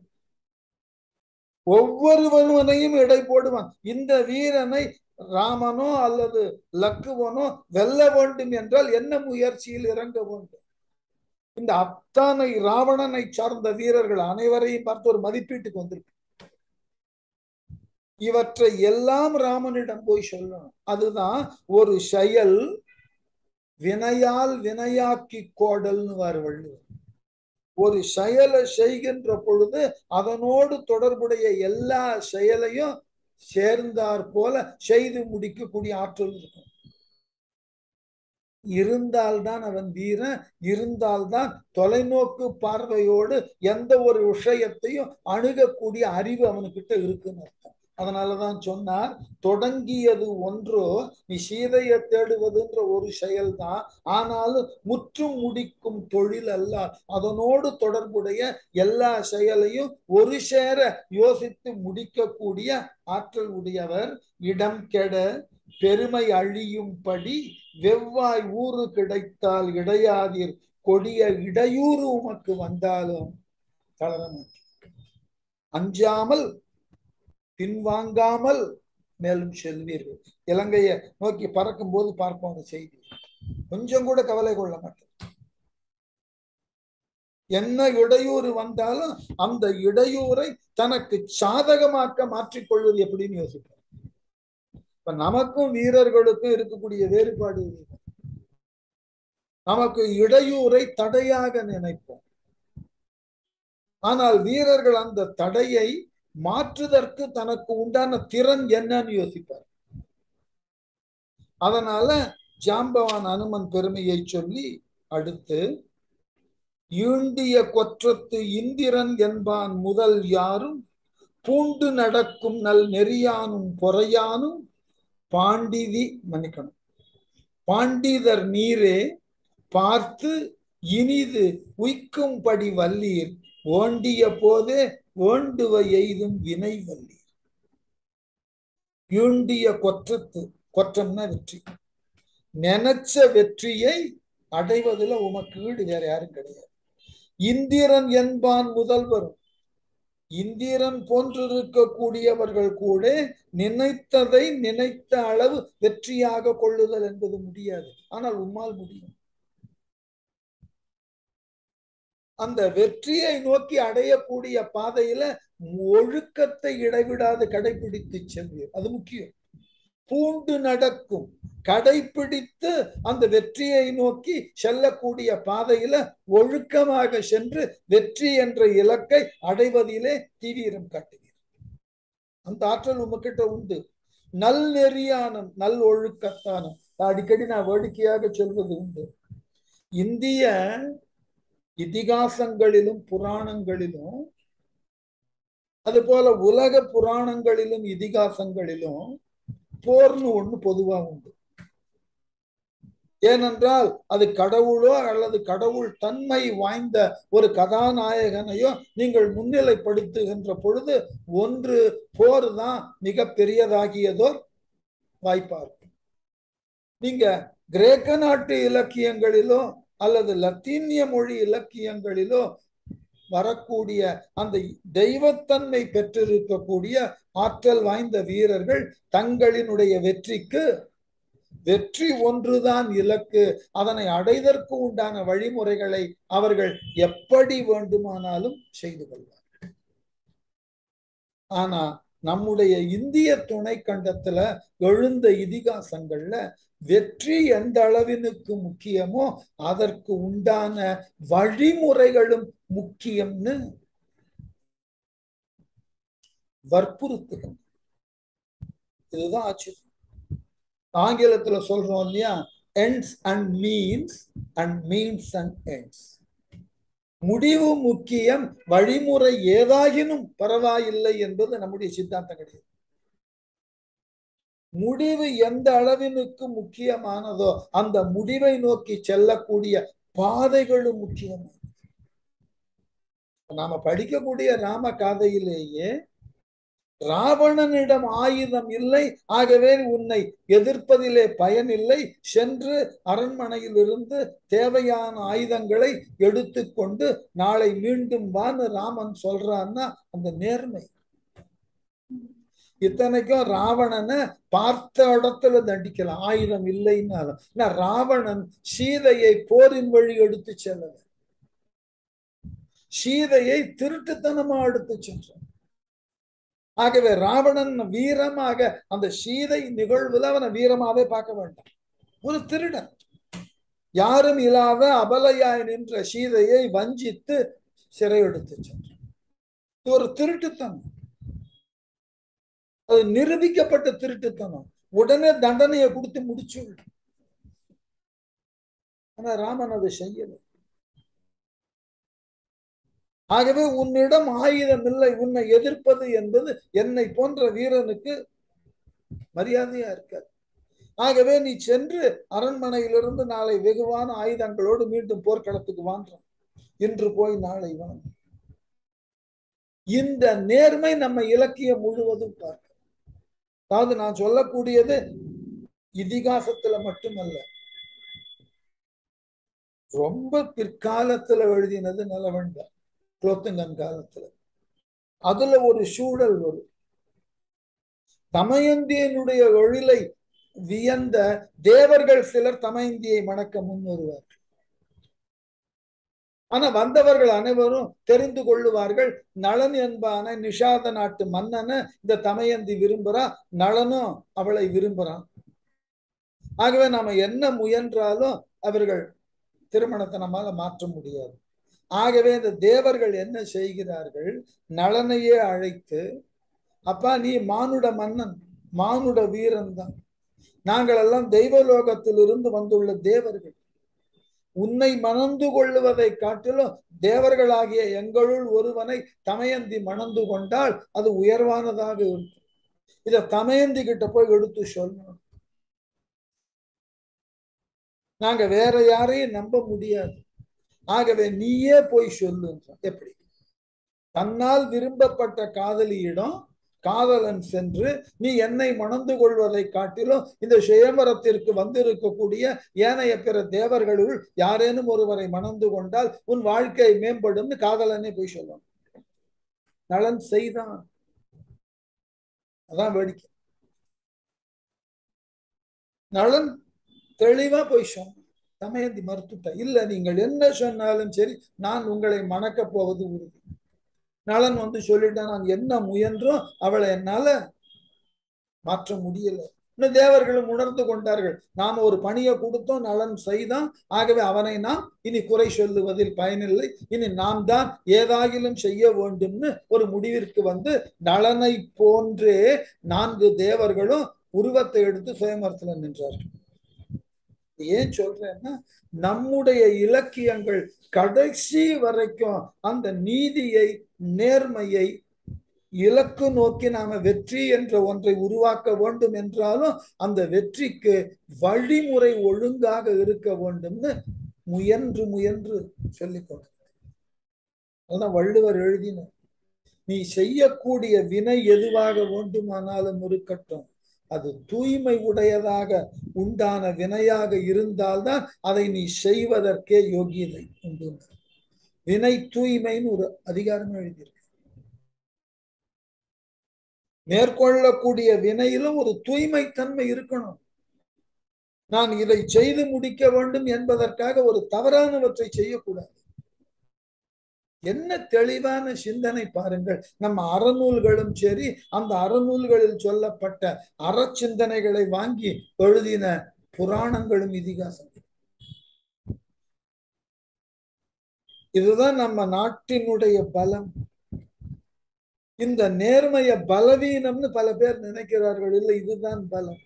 ஒவ்வொருவனையும் இடை போடுவான் இந்த வீரனை ராமனோ அல்லது லக்குவனோ வெல்ல வேண்டும் என்றால் என்ன முயற்சியில் இறங்க வேண்டும் இந்த அத்தானை ராவணனை சார்ந்த வீரர்கள் அனைவரையும் பார்த்து ஒரு மதிப்பீட்டுக்கு வந்திருக்கு இவற்றை எல்லாம் ராமனிடம் போய் சொல்லணும் அதுதான் ஒரு செயல் வினையால் வினையாக்கி கோடல்னு வார் வள்ளுவர் ஒரு செயலை செய்கின்ற பொழுது அதனோடு தொடர்புடைய எல்லா செயலையும் சேர்ந்தார் போல செய்து முடிக்கக்கூடிய ஆற்றல் இருக்கும் இருந்தால்தான் அவன் வீரன் இருந்தால்தான் தொலைநோக்கு பார்வையோடு எந்த ஒரு விஷயத்தையும் அணுகக்கூடிய அறிவு அவனுக்கிட்ட இருக்குன்னு அர்த்தம் அதனாலதான் சொன்னார் தொடங்கியது ஒன்றோ நீ சீதையை தேடுவதுன்ற ஒரு செயல்தான் ஆனாலும் முற்றும் முடிக்கும் தொழில் அல்ல அதனோடு தொடர்புடைய எல்லா செயலையும் ஒரு சேர யோசித்து முடிக்கக்கூடிய ஆற்றல் உடையவர் இடம் கெட பெருமை அழியும்படி வெவ்வாய் ஊறு கிடைத்தால் இடையாதீர் கொடிய இடையூறு உமக்கு வந்தாலும் தளர அஞ்சாமல் பின்வாங்காமல் மேலும் செல்வீர்கள் இலங்கையை நோக்கி பறக்கும் போது பார்ப்போம் அந்த செய்தி கொஞ்சம் கூட கவலை கொள்ள மாட்டோம் என்ன இடையூறு வந்தாலும் அந்த இடையூரை தனக்கு சாதகமாக்க மாற்றிக்கொள்வது எப்படின்னு யோசிப்போம் இப்ப நமக்கும் வீரர்களுக்கும் இருக்கக்கூடிய வேறுபாடு நமக்கு இடையூரை தடையாக நினைப்போம் ஆனால் வீரர்கள் அந்த தடையை மாற்றுதற்கு தனக்கு உண்டான திறன் என்னன்னு யோசிப்பார் அதனால ஜாம்பவான் அனுமன் பெருமையை சொல்லி அடுத்து ஈண்டிய கொற்றத்து இந்திரன் என்பான் முதல் யாரும் பூண்டு நடக்கும் நல் நெறியானும் பொறையானும் பாண்டிதி மன்னிக்கணும் பாண்டிதர் நீரே பார்த்து இனிது உய்க்கும்படி வல்லீர் ஓண்டிய போதே ஓண்டுவ எய்தும் வினை வல்லீர் ஈண்டிய கொற்றத்து கொற்றம்னா வெற்றி நினைச்ச வெற்றியை அடைவதில் உமக்கு ஈடு வேற யாரும் கிடையாது இந்திரன் என்பான் முதல்வரும் இந்திரன் போன்றிருக்கக்கூடியவர்கள் கூட நினைத்ததை நினைத்த அளவு வெற்றியாக கொள்ளுதல் என்பது முடியாது ஆனால் உம்மால் முடியும் அந்த வெற்றியை நோக்கி அடையக்கூடிய பாதையில ஒழுக்கத்தை இடைவிடாது கடைபிடித்து செல்வீர் அது முக்கியம் பூண்டு நடக்கும் கடைபிடித்து அந்த வெற்றியை நோக்கி செல்லக்கூடிய பாதையில ஒழுக்கமாக சென்று வெற்றி என்ற இலக்கை அடைவதிலே தீவிரம் காட்டுவீர் அந்த ஆற்றல் உமக்கிட்ட உண்டு நல் நெறியானம் நல் ஒழுக்கத்தானம் அடிக்கடி நான் வேடிக்கையாக சொல்வது உண்டு இந்திய இதிகாசங்களிலும் புராணங்களிலும் அது போல உலக புராணங்களிலும் இதிகாசங்களிலும் போர்னு ஒண்ணு பொதுவா உண்டு ஏனென்றால் அது கடவுளோ அல்லது கடவுள் தன்மை வாய்ந்த ஒரு கதாநாயகனையோ நீங்கள் முன்னிலைப்படுத்துகின்ற பொழுது ஒன்று போர் தான் மிக பெரியதாகியதோ வாய்ப்பா இருக்கும் நீங்க கிரேக்க நாட்டு இலக்கியங்களிலோ அல்லது லத்தீனிய மொழி இலக்கியங்களிலோ வரக்கூடிய அந்த தெய்வத்தன்மை பெற்றிருக்கக்கூடிய ஆற்றல் வாய்ந்த வீரர்கள் தங்களினுடைய வெற்றிக்கு வெற்றி ஒன்றுதான் இலக்கு அதனை அடைதற்கு உண்டான வழிமுறைகளை அவர்கள் எப்படி வேண்டுமானாலும் செய்து கொள்வார்கள் ஆனா நம்முடைய இந்திய துணை கண்டத்துல எழுந்த இதிகாசங்கள்ல வெற்றி எந்த அளவினுக்கு முக்கியமோ அதற்கு உண்டான வழிமுறைகளும் முக்கியம்னு வற்புறுத்துகள் இதுதான் ஆச்சரியம் ஆங்கிலத்துல சொல்றோம் இல்லையா ends and means and means and ends முடிவு முக்கியம் வழிமுறை ஏதாகினும் பரவாயில்லை என்பது நம்முடைய சித்தாந்தம் கிடையாது முடிவு எந்த அளவினுக்கு முக்கியமானதோ அந்த முடிவை நோக்கி செல்லக்கூடிய பாதைகளும் முக்கியமானது நாம படிக்கக்கூடிய ராம காதையிலேயே ராவணனிடம் ஆயுதம் இல்லை ஆகவே உன்னை எதிர்ப்பதிலே பயனில்லை சென்று அரண்மனையில் இருந்து தேவையான ஆயுதங்களை எடுத்துக்கொண்டு நாளை மீண்டும் வான்னு ராமன் சொல்றான்னா அந்த நேர்மை இத்தனைக்கும் ராவணனை பார்த்த இடத்துல தண்டிக்கலாம் ஆயுதம் இல்லைன்னாலும் ராவணன் சீதையை போரின் வழி எடுத்து செல்லல சீதையை திருட்டுத்தனமா எடுத்து சென்றான் ஆகவே ராவணன் வீரமாக அந்த சீதை நிகழ்வுல அவனை வீரமாவே பார்க்க வேண்டாம் ஒரு திருடன் யாரும் இல்லாத அபலையாய் நின்ற சீதையை வஞ்சித்து சிறை எடுத்து சென்றான் ஒரு திருட்டுத்தனம் அது நிரூபிக்கப்பட்ட திருட்டுத்தனம் உடனே தண்டனையை கொடுத்து முடிச்சு ஆனா ராமன் அதை செய்யல ஆகவே உன்னிடம் ஆயுதம் இல்லை உன்னை எதிர்ப்பது என்பது என்னை போன்ற வீரனுக்கு மரியாதையா இருக்காது ஆகவே நீ சென்று அரண்மனையிலிருந்து நாளை வெகுவான ஆயுதங்களோடு மீண்டும் போர்க்களத்துக்கு வாங்குறோம் இன்று போய் நாளை வாங்க இந்த நேர்மை நம்ம இலக்கியம் முழுவதும் பார்க்க அதாவது நான் சொல்லக்கூடியது இதிகாசத்துல மட்டுமல்ல ரொம்ப பிற்காலத்துல எழுதினது நலவண்ட குலோத்துங்கன் காலத்துல அதுல ஒரு சூழல் வரும் தமயந்தியனுடைய எழிலை வியந்த தேவர்கள் சிலர் தமயந்தியை மணக்க முன் வருவார்கள் ஆனா வந்தவர்கள் அனைவரும் தெரிந்து கொள்ளுவார்கள் நளன் என்பான நிஷாத நாட்டு மன்னனை இந்த தமயந்தி விரும்புறா நளனும் அவளை விரும்புறான் ஆகவே நாம என்ன முயன்றாலும் அவர்கள் திருமணத்தை நம்மால மாற்ற முடியாது ஆகவே இந்த தேவர்கள் என்ன செய்கிறார்கள் நளனையே அழைத்து அப்பா நீ மானுட மன்னன் மானுட வீரன் தான் நாங்கள் எல்லாம் தெய்வலோகத்திலிருந்து வந்துள்ள தேவர்கள் உன்னை மணந்து கொள்ளுவதை காட்டிலும் தேவர்களாகிய எங்களுள் ஒருவனை தமயந்தி மணந்து கொண்டால் அது உயர்வானதாக இருக்கும் இத தமயந்தி கிட்ட போய் எடுத்து சொல்லணும் நாங்க வேற யாரையும் நம்ப முடியாது ஆகவே நீயே போய் சொல்லு எப்படி தன்னால் விரும்பப்பட்ட காதலியிடம் காதலன் சென்று நீ என்னை மணந்து கொள்வதை காட்டிலும் இந்த சுயமரத்திற்கு வந்திருக்கக்கூடிய ஏனைய பிற தேவர்களுள் யாரேனும் ஒருவரை மணந்து கொண்டால் உன் வாழ்க்கை மேம்படும் காதலனே போய் சொல்லணும் நலன் செய்தான் அதான் வேடிக்கை நலன் தெளிவா போய் சொன்ன தமயந்தி மறுத்துட்ட இல்ல நீங்கள் என்ன சொன்னாலும் சரி நான் உங்களை மணக்க போவது உறுதி நலன் வந்து சொல்லிட்டான் நான் என்ன முயன்றும் அவளை என்னால மாற்ற முடியல இன்னும் தேவர்களும் உணர்ந்து கொண்டார்கள் நாம ஒரு பணியை கொடுத்தோம் நலன் செய்தான் ஆகவே அவனை நாம் இனி குறை சொல்லுவதில் பயனில்லை இனி நாம் தான் ஏதாகிலும் செய்ய வேண்டும்னு ஒரு முடிவிற்கு வந்து நலனை போன்றே நான்கு தேவர்களும் உருவத்தை எடுத்து சுயமரத்துல நின்றார்கள் ஏன் சொல்றேன்னா நம்முடைய இலக்கியங்கள் கடைசி வரைக்கும் அந்த நீதியை நேர்மையை இலக்கு நோக்கி நாம வெற்றி என்ற ஒன்றை உருவாக்க வேண்டும் என்றாலும் அந்த வெற்றிக்கு வழிமுறை ஒழுங்காக இருக்க வேண்டும்னு முயன்று முயன்று சொல்லிக் கொண்டு அதான் வள்ளுவர் எழுதினார் நீ செய்யக்கூடிய வினை எதுவாக வேண்டுமானாலும் இருக்கட்டும் அது தூய்மை உடையதாக உண்டான வினையாக இருந்தால்தான் அதை நீ செய்வதற்கே யோகியதை உண்டு வினை தூய்மைன்னு ஒரு அதிகாரம் எழுதியிருக்கு மேற்கொள்ளக்கூடிய வினையிலும் ஒரு தூய்மை தன்மை இருக்கணும் நான் இதை செய்து முடிக்க வேண்டும் என்பதற்காக ஒரு தவறானவற்றை செய்யக்கூடாது என்ன தெளிவான சிந்தனை பாருங்கள் நம்ம அறநூல்களும் சரி அந்த அறநூல்களில் சொல்லப்பட்ட அறச்சிந்தனைகளை வாங்கி எழுதின புராணங்களும் இதிகாசம் இதுதான் நம்ம நாட்டினுடைய பலம் இந்த நேர்மைய பலவீனம்னு பல பேர் நினைக்கிறார்கள் இல்லை இதுதான் பலம்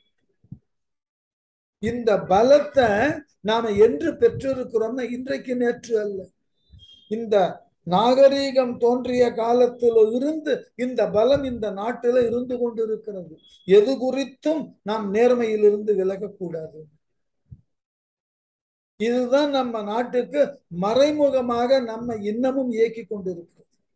இந்த பலத்தை நாம என்று பெற்றிருக்கிறோம்னா இன்றைக்கு நேற்று அல்ல இந்த நாகரீகம் தோன்றிய காலத்தில் இருந்து இந்த பலம் இந்த நாட்டில இருந்து கொண்டிருக்கிறது எது குறித்தும் நாம் நேர்மையிலிருந்து விலகக்கூடாது இதுதான் நம்ம நாட்டுக்கு மறைமுகமாக நம்ம இன்னமும் இயக்கி கொண்டிருக்கிறது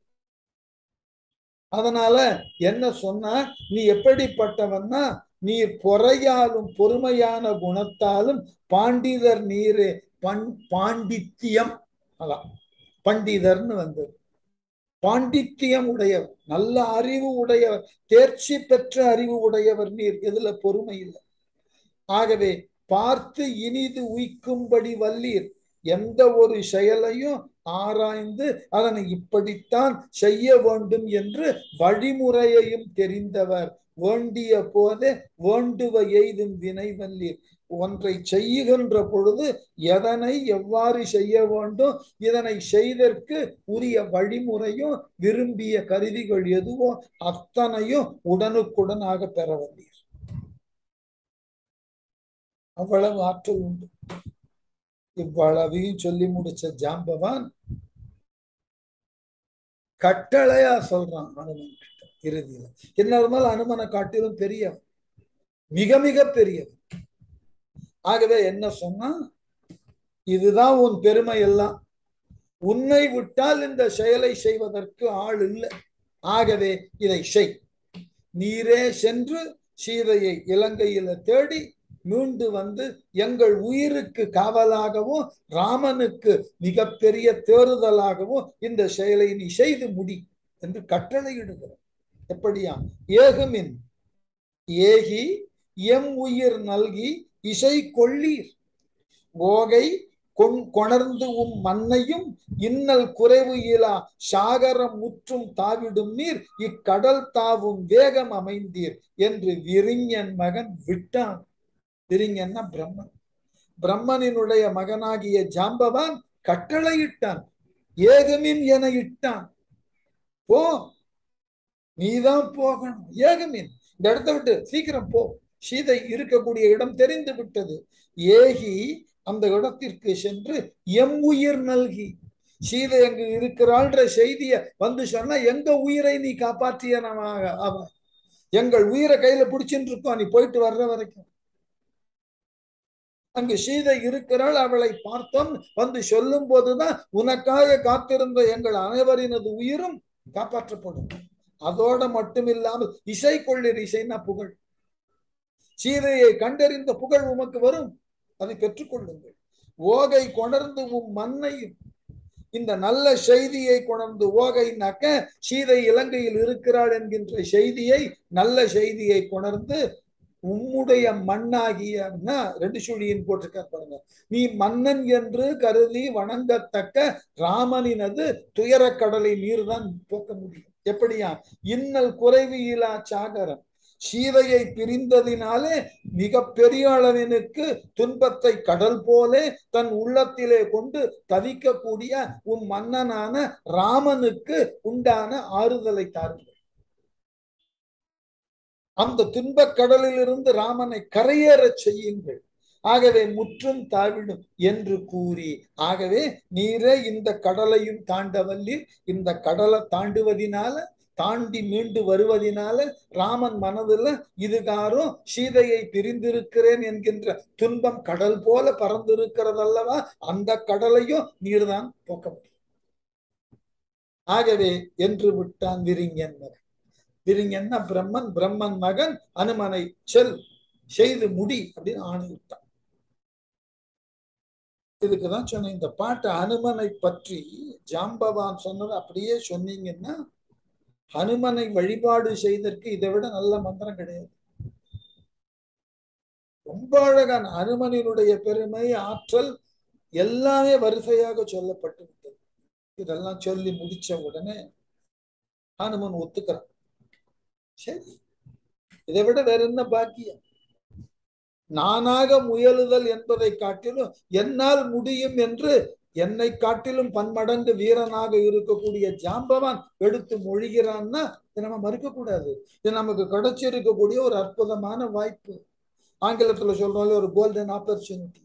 அதனால என்ன சொன்னா நீ எப்படிப்பட்டவன்னா நீர் பொறையாலும் பொறுமையான குணத்தாலும் பாண்டிதர் நீரே பண் பாண்டித்தியம் அதான் பண்டிதர்னு வந்தது பாண்டித்தியம் உடையவர் நல்ல அறிவு உடையவர் தேர்ச்சி பெற்ற அறிவு உடையவர் நீர் எதுல பொறுமை இல்லை ஆகவே பார்த்து இனிது உய்க்கும்படி வல்லீர் எந்த ஒரு செயலையும் ஆராய்ந்து அதனை இப்படித்தான் செய்ய வேண்டும் என்று வழிமுறையையும் தெரிந்தவர் வேண்டிய போதே வேண்டுவ எய்தும் வினை வல்லீர் ஒன்றை செய்கின்ற பொழுது எதனை எவ்வாறு செய்ய வேண்டும் இதனை செய்தற்கு உரிய வழிமுறையும் விரும்பிய கருவிகள் எதுவோ அத்தனையும் உடனுக்குடனாக பெற வந்தீர் அவ்வளவு ஆற்றல் உண்டு இவ்வளவையும் சொல்லி முடிச்ச ஜாம்பவான் கட்டளையா சொல்றான் அனுமன் கிட்ட இறுதியில என்ன இருந்தாலும் அனுமனை காட்டிலும் பெரியவன் மிக மிக பெரியவன் ஆகவே என்ன சொன்னா இதுதான் உன் பெருமை எல்லாம் உன்னை விட்டால் இந்த செயலை செய்வதற்கு ஆள் இல்லை ஆகவே இதை செய் நீரே சென்று சீதையை இலங்கையில தேடி மீண்டு வந்து எங்கள் உயிருக்கு காவலாகவும் ராமனுக்கு மிகப்பெரிய தேறுதலாகவும் இந்த செயலை நீ செய்து முடி என்று கட்டளையிடுகிறார் எப்படியா ஏகுமின் ஏகி எம் உயிர் நல்கி இசை கொள்ளீர் ஓகை கொண் கொணர்ந்து உம் மண்ணையும் இன்னல் குறைவு இலா சாகரம் முற்றும் தாவிடும் நீர் இக்கடல் தாவும் வேகம் அமைந்தீர் என்று விரிஞன் மகன் விட்டான் விரிஞன்னா பிரம்மன் பிரம்மனினுடைய மகனாகிய ஜாம்பவான் கட்டளையிட்டான் ஏகமின் என இட்டான் போ நீதான் போகணும் ஏகமின் இந்த இடத்த விட்டு சீக்கிரம் போ சீதை இருக்கக்கூடிய இடம் தெரிந்து விட்டது ஏகி அந்த இடத்திற்கு சென்று எம் உயிர் நல்கி சீதை அங்கு இருக்கிறாள்ன்ற செய்திய வந்து சொன்னா எங்க உயிரை நீ காப்பாற்றியனமாக அவ எங்கள் உயிரை கையில பிடிச்சிட்டு இருக்கோம் நீ போயிட்டு வர்ற வரைக்கும் அங்கு சீதை இருக்கிறாள் அவளை பார்த்தோம் வந்து சொல்லும் போதுதான் உனக்காக காத்திருந்த எங்கள் அனைவரினது உயிரும் காப்பாற்றப்படும் அதோட மட்டும் இல்லாமல் இசை கொள்ளிர் இசைனா புகழ் சீதையை கண்டறிந்த புகழ் உமக்கு வரும் அதை பெற்றுக்கொள்ளுங்கள் ஓகை கொணர்ந்து உம் மண்ணையும் இந்த நல்ல செய்தியை கொணர்ந்து ஓகைனாக்க சீதை இலங்கையில் இருக்கிறாள் என்கின்ற செய்தியை நல்ல செய்தியை கொணர்ந்து உம்முடைய மண்ணாகியன்னா ரெண்டு சுழியின் போட்டிருக்க பாருங்க நீ மன்னன் என்று கருதி வணங்கத்தக்க ராமனினது துயரக்கடலை நீர்தான் போக்க முடியும் எப்படியா இன்னல் குறைவு இலா சாகரம் சீதையை பிரிந்ததினாலே மிக பெரிய அளவினுக்கு துன்பத்தை கடல் போலே தன் உள்ளத்திலே கொண்டு தவிக்கக்கூடிய உன் மன்னனான ராமனுக்கு உண்டான ஆறுதலை தாருங்கள் அந்த துன்பக் கடலிலிருந்து ராமனை கரையேறச் செய்யுங்கள் ஆகவே முற்றும் தாவிடும் என்று கூறி ஆகவே நீரே இந்த கடலையும் தாண்டவல்லீர் இந்த கடலை தாண்டுவதினால தாண்டி மீண்டு வருவதினால ராமன் மனதுல இதுகாரும் சீதையை பிரிந்திருக்கிறேன் என்கின்ற துன்பம் கடல் போல பறந்திருக்கிறதல்லவா அந்த கடலையும் நீர்தான் போக்க முடியும் ஆகவே என்று விட்டான் விரிஞன் மகன் விரிஞன்னா பிரம்மன் பிரம்மன் மகன் அனுமனை செல் செய்து முடி அப்படின்னு ஆணையிட்டான் இதுக்குதான் சொன்னேன் இந்த பாட்டு அனுமனை பற்றி ஜாம்பவான் சொன்னது அப்படியே சொன்னீங்கன்னா ஹனுமனை வழிபாடு செய்தற்கு இதை விட நல்ல மந்திரம் கிடையாது ரொம்ப அழகான ஹனுமனினுடைய பெருமை ஆற்றல் எல்லாமே வரிசையாக சொல்லப்பட்டு விட்டது இதெல்லாம் சொல்லி முடிச்ச உடனே ஹனுமன் ஒத்துக்கிறான் சரி இதை விட வேற என்ன பாக்கியம் நானாக முயலுதல் என்பதை காட்டிலும் என்னால் முடியும் என்று என்னை காட்டிலும் பன்மடங்கு வீரனாக இருக்கக்கூடிய ஜாம்பவான் எடுத்து மொழிகிறான்னா இதை நம்ம மறுக்க கூடாது இது நமக்கு கிடைச்சிருக்கக்கூடிய ஒரு அற்புதமான வாய்ப்பு ஆங்கிலத்துல சொல்றோம் ஒரு கோல்டன் ஆப்பர்ச்சுனிட்டி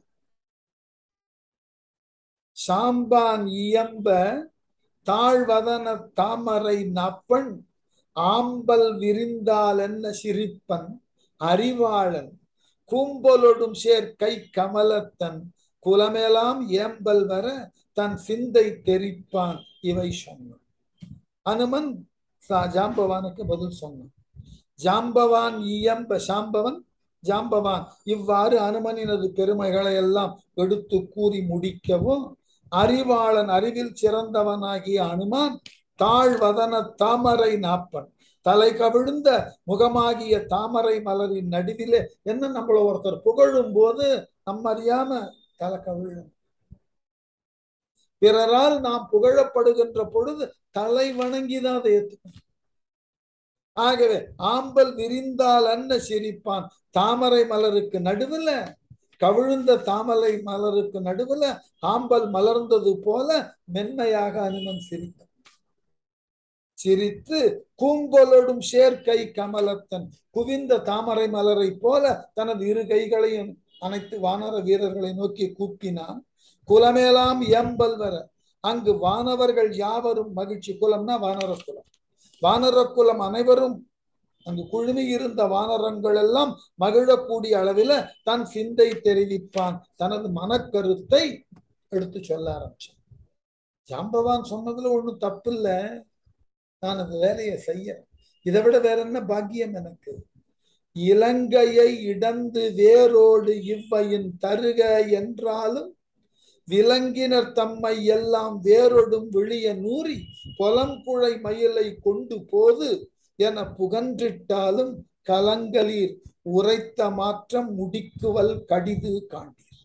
சாம்பான் இயம்ப தாழ்வதன தாமரை நப்பன் ஆம்பல் விரிந்தால் என்ன சிரிப்பன் அறிவாளன் கூம்பலொடும் சேர் கை கமலத்தன் குலமேலாம் ஏம்பல் வர தன் சிந்தை தெரிப்பான் இவை சொன்னான் அனுமன் ஜாம்பவானுக்கு பதில் சொன்னான் ஜாம்பவான் இயம்ப சாம்பவன் ஜாம்பவான் இவ்வாறு அனுமனினது பெருமைகளை எல்லாம் எடுத்து கூறி முடிக்கவும் அறிவாளன் அறிவில் சிறந்தவனாகிய அனுமான் தாழ்வதன தாமரை நாப்பன் தலை கவிழ்ந்த முகமாகிய தாமரை மலரின் நடுவிலே என்ன நம்மள ஒருத்தர் புகழும் போது நம்ம அறியாம தலை கவிழும் பிறரால் நாம் புகழப்படுகின்ற பொழுது தலை வணங்கிதான் அதை ஏத்துக்கணும் ஆகவே ஆம்பல் விரிந்தால் அன்ன சிரிப்பான் தாமரை மலருக்கு நடுவுல கவிழ்ந்த தாமரை மலருக்கு நடுவுல ஆம்பல் மலர்ந்தது போல மென்மையாக அனுமன் சிரித்தான் சிரித்து கூங்கொலோடும் சேர்க்கை கமலத்தன் குவிந்த தாமரை மலரை போல தனது இரு கைகளையும் அனைத்து வானர வீரர்களை நோக்கி கூப்பினான் குலமேலாம் எம்பல் வர அங்கு வானவர்கள் யாவரும் மகிழ்ச்சி குலம்னா வானர குலம் வானர குலம் அனைவரும் அங்கு குழுமி இருந்த வானரங்கள் எல்லாம் மகிழக்கூடிய அளவில் தன் சிந்தை தெரிவிப்பான் தனது மனக்கருத்தை எடுத்து சொல்ல ஆரம்பிச்சான் ஜாம்பவான் சொன்னதுல ஒண்ணும் தப்பு இல்ல நான் அந்த வேலையை செய்ய இதை விட வேற என்ன பாக்கியம் எனக்கு இலங்கையை இடந்து வேரோடு இவ்வையின் தருக என்றாலும் விலங்கினர் தம்மை எல்லாம் வேரொடும் விழிய நூறி பொலங்குழை மயிலை கொண்டு போது என புகன்றிட்டாலும் கலங்கலீர் உரைத்த மாற்றம் முடிக்குவல் கடிது காண்டீர்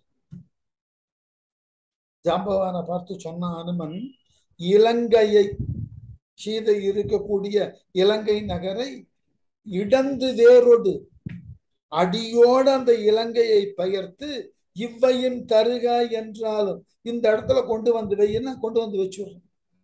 ஜாம்பவான பார்த்து சொன்ன அனுமன் இலங்கையை சீதை இருக்கக்கூடிய இலங்கை நகரை இடந்து வேரோடு அடியோடு அந்த இலங்கையை பெயர்த்து இவ்வையின் தருக என்றாலும் இந்த இடத்துல கொண்டு வந்து வையினா கொண்டு வந்து வச்சுடுறோம்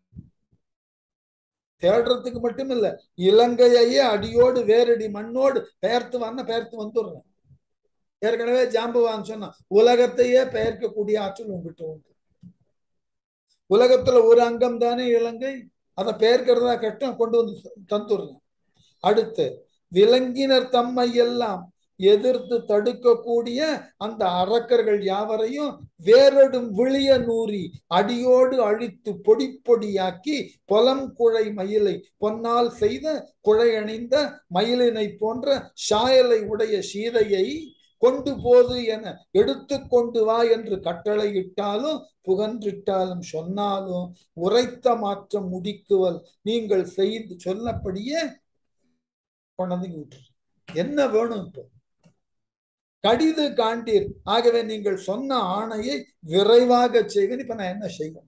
தேடுறதுக்கு மட்டும் இல்ல இலங்கையையே அடியோடு வேரடி மண்ணோடு பெயர்த்து வந்த பெயர்த்து வந்துடுறேன் ஏற்கனவே ஜாம்பவான் சொன்னா உலகத்தையே பெயர்க்கக்கூடிய ஆற்றல் உங்ககிட்ட உண்டு உலகத்துல ஒரு அங்கம் தானே இலங்கை அதை பெயர்க்கிறதா கட்டம் கொண்டு வந்து தந்துடுறேன் அடுத்து விலங்கினர் தம்மை எல்லாம் எதிர்த்து தடுக்கக்கூடிய அந்த அரக்கர்கள் யாவரையும் வேரடும் விழிய நூறி அடியோடு அழித்து பொடி பொடியாக்கி பொலம் குழை மயிலை பொன்னால் செய்த குழை அணிந்த மயிலினை போன்ற சாயலை உடைய சீதையை கொண்டு போது என எடுத்து கொண்டு வா என்று கட்டளையிட்டாலும் புகன்றிட்டாலும் சொன்னாலும் உரைத்த மாற்றம் முடிக்குவல் நீங்கள் செய்து சொன்னபடியே கொண்டாந்து விட்டு என்ன வேணும் இப்போ கடிது காண்டீர் ஆகவே நீங்கள் சொன்ன ஆணையை விரைவாக செய்வேன் இப்ப நான் என்ன செய்வேன்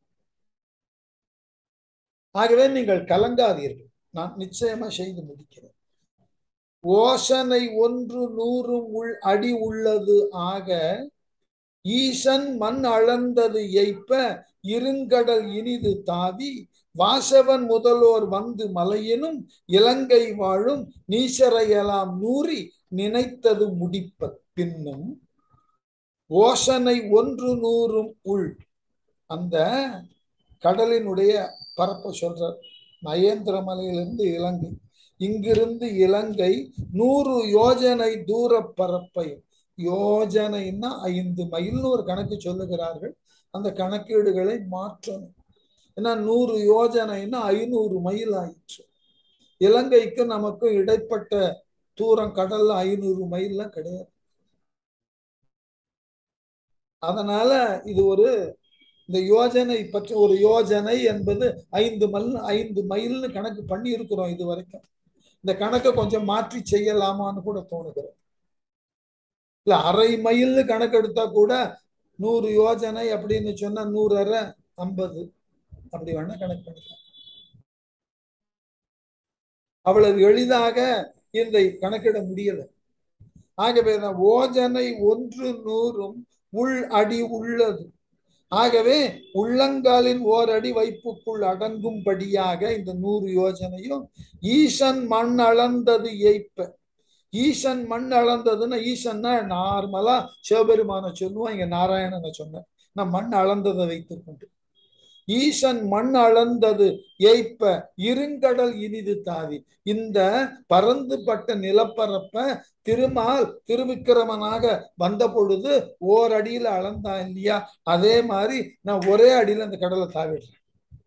ஆகவே நீங்கள் கலங்காதீர்கள் நான் நிச்சயமா செய்து முடிக்கிறேன் ஓசனை ஒன்று நூறு உள் அடி உள்ளது ஆக ஈசன் மண் அளந்தது எய்ப்ப இருங்கடல் இனிது தாவி வாசவன் முதல்வோர் வந்து மலையினும் இலங்கை வாழும் நீசரையெல்லாம் நூறி நினைத்தது முடிப்ப பின்னும் ஓசனை ஒன்று நூறும் உள் அந்த கடலினுடைய பரப்ப சொல்றார் மகேந்திர மலையிலிருந்து இலங்கை இங்கிருந்து இலங்கை நூறு யோஜனை தூர பரப்பையும் யோஜனைன்னா ஐந்து மைல்னு ஒரு கணக்கு சொல்லுகிறார்கள் அந்த கணக்கீடுகளை மாற்றணும் ஏன்னா நூறு யோஜனைன்னா ஐநூறு மைல் ஆயிடுச்சு இலங்கைக்கு நமக்கு இடைப்பட்ட தூரம் கடல்ல ஐநூறு மைல்லாம் கிடையாது அதனால இது ஒரு இந்த யோஜனை பற்றி ஒரு யோஜனை என்பது ஐந்து மல் ஐந்து மைல்னு கணக்கு பண்ணி இருக்கிறோம் இது வரைக்கும் இந்த கணக்கை கொஞ்சம் மாற்றி செய்யலாமான்னு கூட தோணுகிறேன் இல்ல அரை மைல்னு கணக்கு எடுத்தா கூட நூறு யோஜனை அப்படின்னு சொன்னா நூறு அரை ஐம்பது அப்படி வேணா கணக்கு பண்ணிக்கலாம் அவ்வளவு எளிதாக இந்த கணக்கிட முடியல ஆகவே ஓஜனை ஒன்று நூறும் உள் அடி உள்ளது ஆகவே உள்ளங்காலின் ஓரடி வைப்புக்குள் அடங்கும்படியாக இந்த நூறு யோஜனையும் ஈசன் மண் அளந்தது ஏய்ப்ப ஈசன் மண் அளந்ததுன்னா ஈசன்னா நார்மலா சிவபெருமான சொல்லுவோம் இங்க நாராயணனை சொன்னேன் நான் மண் அளந்ததை வைத்துக் கொண்டு ஈசன் மண் அளந்தது ஏய்ப்ப இருங்கடல் இனிது தாவி இந்த பறந்துபட்ட நிலப்பரப்ப திருமால் திருவிக்கிரமனாக வந்த பொழுது ஓரடியில அளந்தான் இல்லையா அதே மாதிரி நான் ஒரே அடியில அந்த கடலை தாவிடுறேன்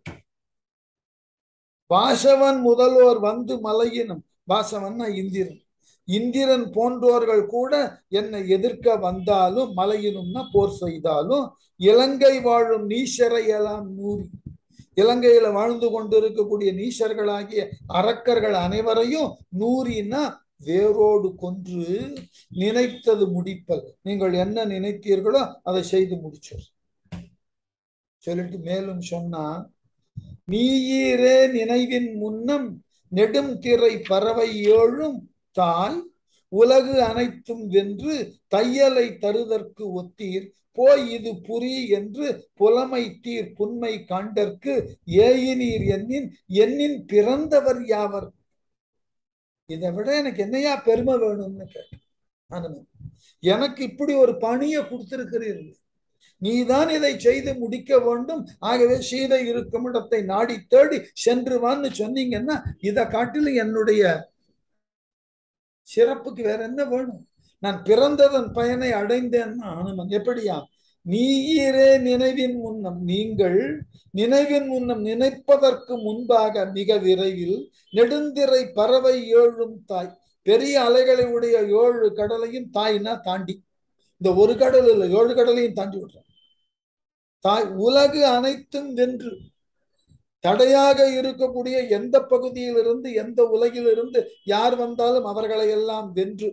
வாசவன் முதல்வோர் வந்து மலையினும் வாசவன்னா இந்திரன் இந்திரன் போன்றோர்கள் கூட என்னை எதிர்க்க வந்தாலும் மலையினும்னா போர் செய்தாலும் இலங்கை வாழும் நீஷரை எல்லாம் நூறி இலங்கையில வாழ்ந்து கொண்டிருக்கக்கூடிய நீஷர்களாகிய அரக்கர்கள் அனைவரையும் நூறினா வேரோடு கொன்று நினைத்தது முடிப்பல் நீங்கள் என்ன நினைத்தீர்களோ அதை செய்து முடிச்சோம் சொல்லிட்டு மேலும் சொன்னா நீயீரே நினைவின் முன்னம் நெடும் திரை பறவை ஏழும் தாய் உலகு அனைத்தும் வென்று தையலை தருதற்கு ஒத்தீர் போய் இது புரி என்று புலமை தீர் புன்மை காண்டற்கு ஏயினீர் என்னின் என்னின் பிறந்தவர் யாவர் இதை விட எனக்கு என்னையா பெருமை வேணும்னு கேட்டேன் எனக்கு இப்படி ஒரு பணியை கொடுத்திருக்கிறீர்கள் நீதான் இதை செய்து முடிக்க வேண்டும் ஆகவே சீதை இருக்கும் இடத்தை நாடி தேடி சென்றுவான்னு சொன்னீங்கன்னா இதை காட்டிலும் என்னுடைய சிறப்புக்கு வேற என்ன வேணும் நான் பிறந்ததன் பயனை அடைந்தேன்னா அனுமன் எப்படியா நீரே நினைவின் முன்னம் நீங்கள் நினைவின் முன்னம் நினைப்பதற்கு முன்பாக மிக விரைவில் நெடுந்திரை பறவை ஏழும் தாய் பெரிய அலைகளை உடைய ஏழு கடலையும் தாய்னா தாண்டி இந்த ஒரு கடல் இல்லை ஏழு கடலையும் தாண்டி விடுறோம் தாய் உலகு அனைத்தும் வென்று தடையாக இருக்கக்கூடிய எந்த பகுதியிலிருந்து எந்த உலகிலிருந்து யார் வந்தாலும் அவர்களை எல்லாம் வென்று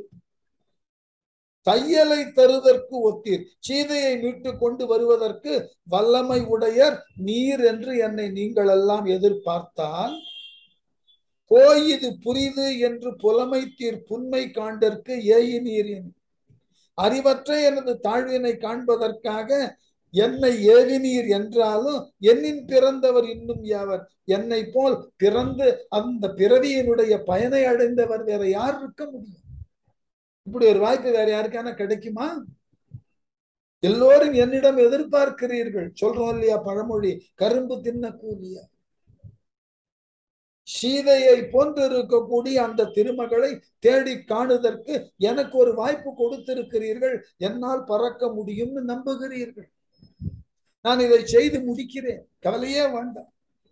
தையலை தருவதற்கு ஒத்தீர் சீதையை மீட்டு கொண்டு வருவதற்கு வல்லமை உடையர் நீர் என்று என்னை நீங்கள் எல்லாம் எதிர்பார்த்தால் போய் இது புரிது என்று புலமை தீர் புன்மை காண்டற்கு ஏயி நீரின் அறிவற்ற எனது தாழ்வினை காண்பதற்காக என்னை ஏவினீர் என்றாலும் என்னின் பிறந்தவர் இன்னும் யாவர் என்னை போல் பிறந்து அந்த பிறவியினுடைய பயனை அடைந்தவர் வேற யார் இருக்க முடியும் இப்படி ஒரு வாய்ப்பு வேற யாருக்கான கிடைக்குமா எல்லோரும் என்னிடம் எதிர்பார்க்கிறீர்கள் சொல்றோம் இல்லையா பழமொழி கரும்பு தின்ன கூலியா சீதையை போன்று இருக்கக்கூடிய அந்த திருமகளை தேடி காணுதற்கு எனக்கு ஒரு வாய்ப்பு கொடுத்திருக்கிறீர்கள் என்னால் பறக்க முடியும்னு நம்புகிறீர்கள் நான் இதை செய்து முடிக்கிறேன் கவலையே வேண்டாம்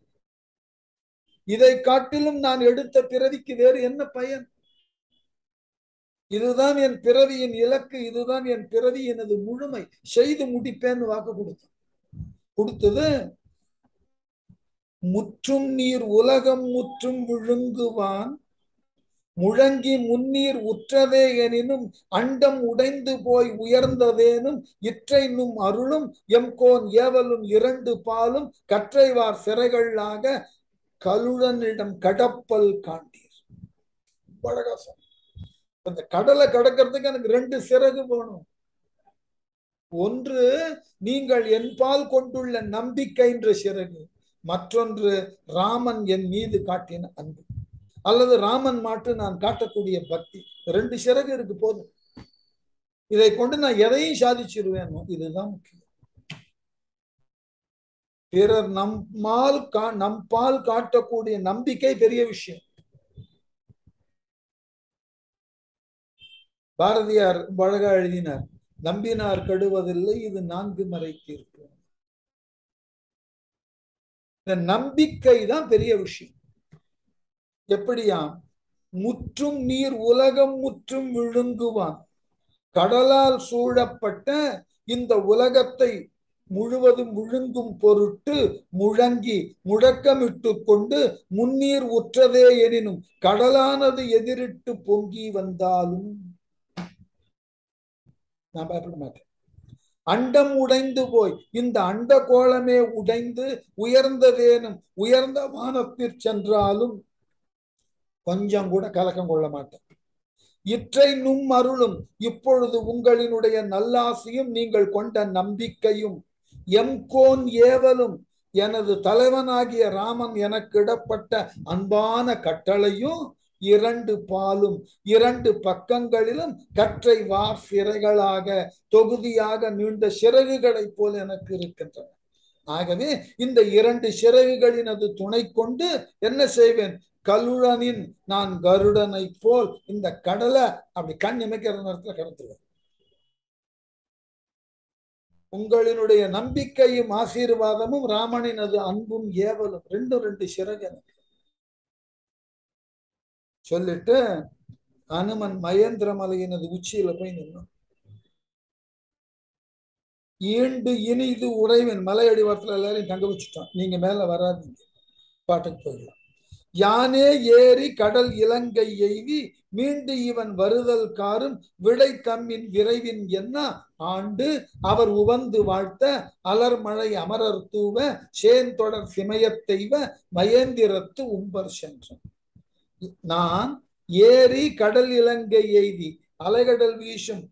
இதை காட்டிலும் நான் எடுத்த பிறவிக்கு வேறு என்ன பயன் இதுதான் என் பிறவியின் இலக்கு இதுதான் என் பிறவி எனது முழுமை செய்து முடிப்பேன்னு வாக்கு கொடுத்தேன் கொடுத்தது முற்றும் நீர் உலகம் முற்றும் விழுங்குவான் முழங்கி முன்னீர் உற்றதே எனினும் அண்டம் உடைந்து போய் உயர்ந்ததேனும் இற்றைனும் அருளும் எம்கோன் ஏவலும் இரண்டு பாலும் கற்றைவார் சிறைகளாக கலுழனிடம் கடப்பல் காண்டீர் அழகாசம் அந்த கடலை கடக்கிறதுக்கு எனக்கு ரெண்டு சிறகு வேணும் ஒன்று நீங்கள் என்பால் கொண்டுள்ள நம்பிக்கை என்ற சிறகு மற்றொன்று ராமன் என் மீது காட்டின அன்பு அல்லது ராமன் மாட்டு நான் காட்டக்கூடிய பக்தி ரெண்டு சிறகு இருக்கு போதும் இதை கொண்டு நான் எதையும் சாதிச்சிருவேன் இதுதான் முக்கியம் பிறர் நம்மால் கா நம்பால் காட்டக்கூடிய நம்பிக்கை பெரிய விஷயம் பாரதியார் அழகா எழுதினார் நம்பினார் கெடுவதில்லை இது நான்கு மறை தீர்ப்பு இந்த நம்பிக்கை தான் பெரிய விஷயம் எப்படியா முற்றும் நீர் உலகம் முற்றும் விழுங்குவான் கடலால் சூழப்பட்ட இந்த உலகத்தை முழுவதும் முழுங்கும் பொருட்டு முழங்கி முழக்கமிட்டு கொண்டு முன்னீர் உற்றதே எனினும் கடலானது எதிரிட்டு பொங்கி வந்தாலும் நான் பயப்பட மாட்டேன் அண்டம் உடைந்து போய் இந்த அண்ட கோலமே உடைந்து உயர்ந்ததேனும் உயர்ந்த வானத்திற் சென்றாலும் கொஞ்சம் கூட கலக்கம் கொள்ள மாட்டேன் இற்றை நும் அருளும் இப்பொழுது உங்களினுடைய நல்லாசையும் நீங்கள் கொண்ட நம்பிக்கையும் எம்கோன் ஏவலும் எனது தலைவனாகிய ராமன் எனக்கு இடப்பட்ட அன்பான கட்டளையும் இரண்டு பாலும் இரண்டு பக்கங்களிலும் கற்றை வார் சிறைகளாக தொகுதியாக நீண்ட சிறகுகளைப் போல் எனக்கு இருக்கின்றன ஆகவே இந்த இரண்டு சிறகுகளினது துணை கொண்டு என்ன செய்வேன் கலுழனின் நான் கருடனை போல் இந்த கடலை அப்படி கண் இமைக்கிற நேரத்துல கடத்துவேன் உங்களினுடைய நம்பிக்கையும் ஆசீர்வாதமும் ராமனினது அன்பும் ஏவலும் ரெண்டும் ரெண்டு சிறகு எனக்கு சொல்லிட்டு அனுமன் மகேந்திர மலையினது உச்சியில போய் நின்னான் ஈண்டு இனிது உறைவன் மலை அடிவாரத்துல எல்லாரையும் தங்க வச்சுட்டான் நீங்க மேல வராதீங்க பாட்டுக்கு போயிடலாம் யானே ஏறி கடல் இலங்கை எய்தி மீண்டு இவன் வருதல் காரும் விடை தம்மின் விரைவின் என்ன ஆண்டு அவர் உவந்து வாழ்த்த அலர்மழை அமரர் தூவ சேந்தொடர் சிமயத்தெய்வ மயந்திரத்து உம்பர் சென்றான் நான் ஏறி கடல் இலங்கை எய்தி அலைகடல் வீசும்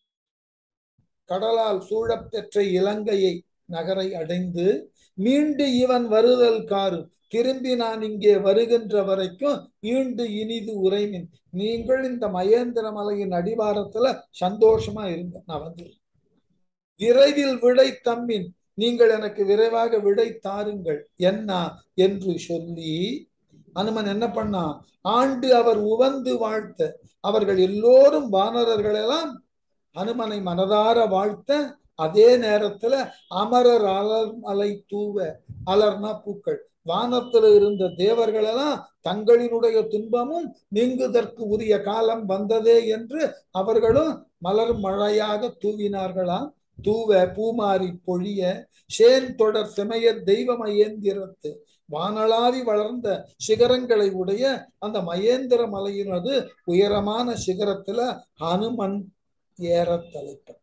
கடலால் சூழப்பெற்ற இலங்கையை நகரை அடைந்து மீண்டு இவன் வருதல் காரு திரும்பி நான் இங்கே வருகின்ற வரைக்கும் ஈண்டு இனிது உரைமின் நீங்கள் இந்த மகேந்திர மலையின் அடிவாரத்துல சந்தோஷமா இருங்க நான் வந்து விரைவில் விடை தம்மின் நீங்கள் எனக்கு விரைவாக விடை தாருங்கள் என்ன என்று சொல்லி அனுமன் என்ன பண்ணா ஆண்டு அவர் உவந்து வாழ்த்த அவர்கள் எல்லோரும் வானரர்கள் எல்லாம் அனுமனை மனதார வாழ்த்த அதே நேரத்துல அமரர் அலர் மலை தூவ அலர்னா பூக்கள் வானத்துல இருந்த தேவர்கள் எல்லாம் தங்களினுடைய துன்பமும் நீங்குதற்கு உரிய காலம் வந்ததே என்று அவர்களும் மலர் மழையாக தூவினார்களாம் தூவ பூமாரி பொழிய சேன் தொடர் செமைய தெய்வ மயேந்திரத்து வானளாவி வளர்ந்த சிகரங்களை உடைய அந்த மகேந்திர மலையினது உயரமான சிகரத்துல ஹனுமன் ஏற தலைப்பட்டான்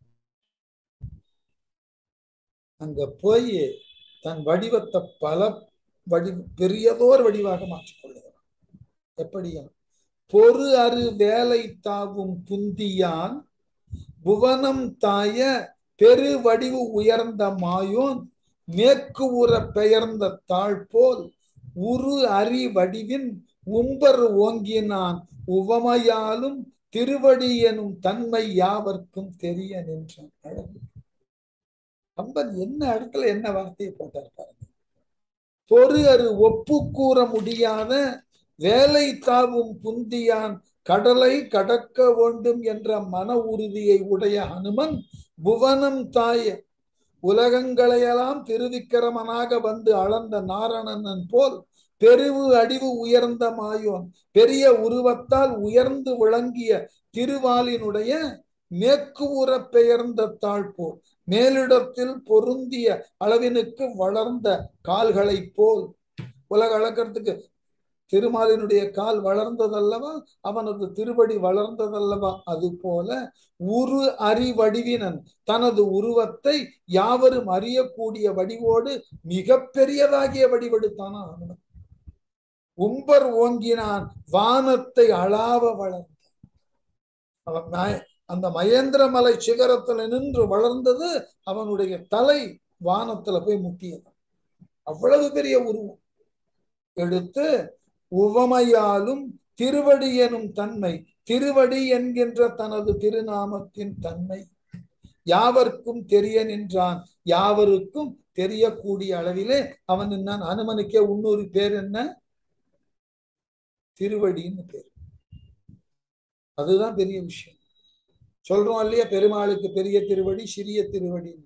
அங்க போய் தன் வடிவத்தை பல வடி பெரியதோர் வடிவாக மாற்றிக்கொள்ளுகிறான் எப்படியா பொறு அரு வேலை தாவும் புந்தியான் புவனம் தாய பெரு வடிவு உயர்ந்த மாயோன் மேற்கு உற பெயர்ந்த தாழ் போல் உரு அரி வடிவின் உம்பர் ஓங்கினான் உவமையாலும் திருவடி எனும் தன்மை யாவர்க்கும் தெரிய நின்றான் அழகு கம்பன் என்ன இடத்துல என்ன வார்த்தையை போட்டார் பாருங்க பொறு அரு ஒப்பு கூற முடியாத வேலை தாவும் புந்தியான் கடலை கடக்க வேண்டும் என்ற மன உறுதியை உடைய ஹனுமன் புவனம் தாய உலகங்களையெல்லாம் திருவிக்கிரமனாக வந்து அளந்த நாரணனன் போல் பெருவு அடிவு உயர்ந்த மாயோன் பெரிய உருவத்தால் உயர்ந்து விளங்கிய திருவாலினுடைய மேற்கு உற பெயர்ந்த தாழ்போல் மேலிடத்தில் பொருந்திய அளவினுக்கு வளர்ந்த கால்களை போல் உலக அளக்கிறதுக்கு திருமாலினுடைய கால் வளர்ந்ததல்லவா அவனது திருவடி வளர்ந்ததல்லவா அது போல உரு அறி வடிவினன் தனது உருவத்தை யாவரும் அறியக்கூடிய வடிவோடு மிக பெரியதாகிய வடிவெடுத்தானா அவன் உம்பர் ஓங்கினான் வானத்தை அளாவ வளர்ந்தான் அவன் அந்த மகேந்திர மலை சிகரத்துல நின்று வளர்ந்தது அவனுடைய தலை வானத்துல போய் முட்டியது அவ்வளவு பெரிய உருவம் எடுத்து உவமையாலும் திருவடி எனும் தன்மை திருவடி என்கின்ற தனது திருநாமத்தின் தன்மை யாவர்க்கும் தெரிய நின்றான் யாவருக்கும் தெரியக்கூடிய அளவிலே அவன் நான் அனுமனுக்கே இன்னொரு பேர் என்ன திருவடின்னு பேர் அதுதான் பெரிய விஷயம் சொல்றோம் இல்லையா பெருமாளுக்கு பெரிய திருவடி சிறிய திருவடின்னு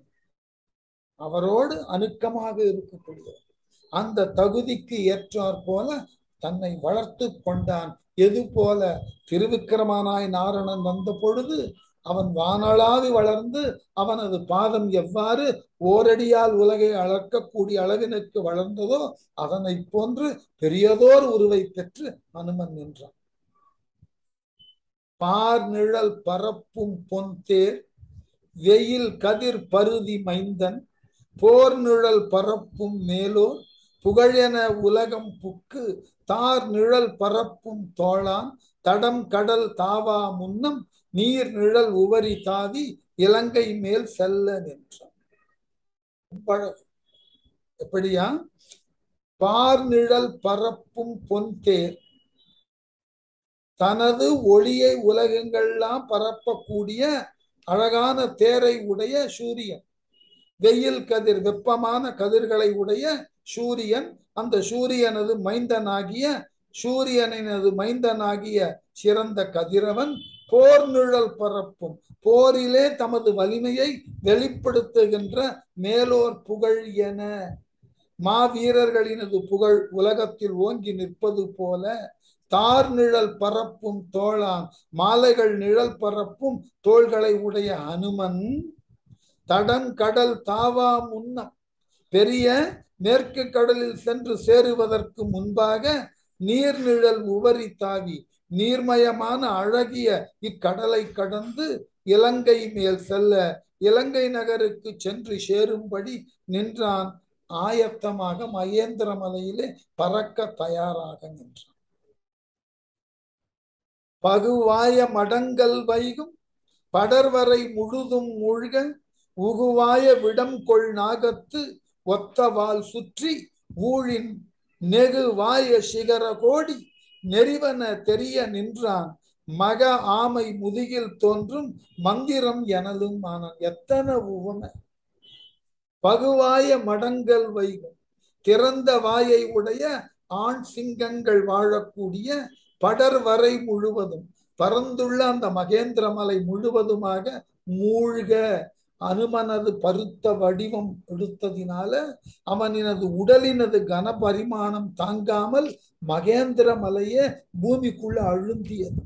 அவரோடு அணுக்கமாக இருக்கக்கூடியவர் அந்த தகுதிக்கு ஏற்றாற் போல தன்னை வளர்த்து கொண்டான் எது போல திருவிக்கிரமனாய் நாரணன் வந்த பொழுது அவன் வானளாவி வளர்ந்து அவனது பாதம் எவ்வாறு ஓரடியால் உலகை அளக்கக்கூடிய அளவினுக்கு வளர்ந்ததோ அதனை போன்று பெரியதோர் உருவை பெற்று அனுமன் நின்றான் பார் நிழல் பரப்பும் பொன் தேர் வெயில் கதிர் பருதி மைந்தன் போர் நிழல் பரப்பும் மேலோர் புகழென உலகம் புக்கு தார் நிழல் பரப்பும் தோளான் தடம் கடல் தாவா முன்னம் நீர் நிழல் உவரி தாவி இலங்கை மேல் செல்ல நின்றான் எப்படியா பார் நிழல் பரப்பும் பொன் தேர் தனது ஒளியை உலகங்கள்லாம் பரப்பக்கூடிய அழகான தேரை உடைய சூரியன் வெயில் கதிர் வெப்பமான கதிர்களை உடைய சூரியன் அந்த சூரியனது மைந்தனாகிய சூரியனினது மைந்தனாகிய சிறந்த கதிரவன் போர் நிழல் பரப்பும் போரிலே தமது வலிமையை வெளிப்படுத்துகின்ற மேலோர் புகழ் என மாவீரர்களினது புகழ் உலகத்தில் ஓங்கி நிற்பது போல தார் நிழல் பரப்பும் தோளான் மாலைகள் நிழல் பரப்பும் தோள்களை உடைய அனுமன் தடன் கடல் தாவா முன்னம் பெரிய மேற்கு கடலில் சென்று சேருவதற்கு முன்பாக நீர்நிழல் உவரி தாவி நீர்மயமான அழகிய இக்கடலை கடந்து இலங்கை மேல் செல்ல இலங்கை நகருக்கு சென்று சேரும்படி நின்றான் ஆயத்தமாக மகேந்திர மலையிலே பறக்க தயாராக நின்றான் பகுவாய மடங்கல் வைகும் படர்வரை முழுதும் மூழ்க உகுவாய விடம் கொள் நாகத்து ஒத்தவால் சுற்றி ஊழின் நெகு வாய சிகர கோடி நெறிவன தெரிய நின்றான் மக ஆமை முதுகில் தோன்றும் மந்திரம் எனலும் ஆனான் எத்தனை உவமை பகுவாய மடங்கள் வைகும் திறந்த வாயை உடைய ஆண் சிங்கங்கள் வாழக்கூடிய படர் வரை முழுவதும் பறந்துள்ள அந்த மகேந்திர மலை முழுவதுமாக மூழ்க அனுமனது பருத்த வடிவம் எடுத்ததினால அவனினது உடலினது கன பரிமாணம் தாங்காமல் மகேந்திர மலையே பூமிக்குள்ள அழுந்தியது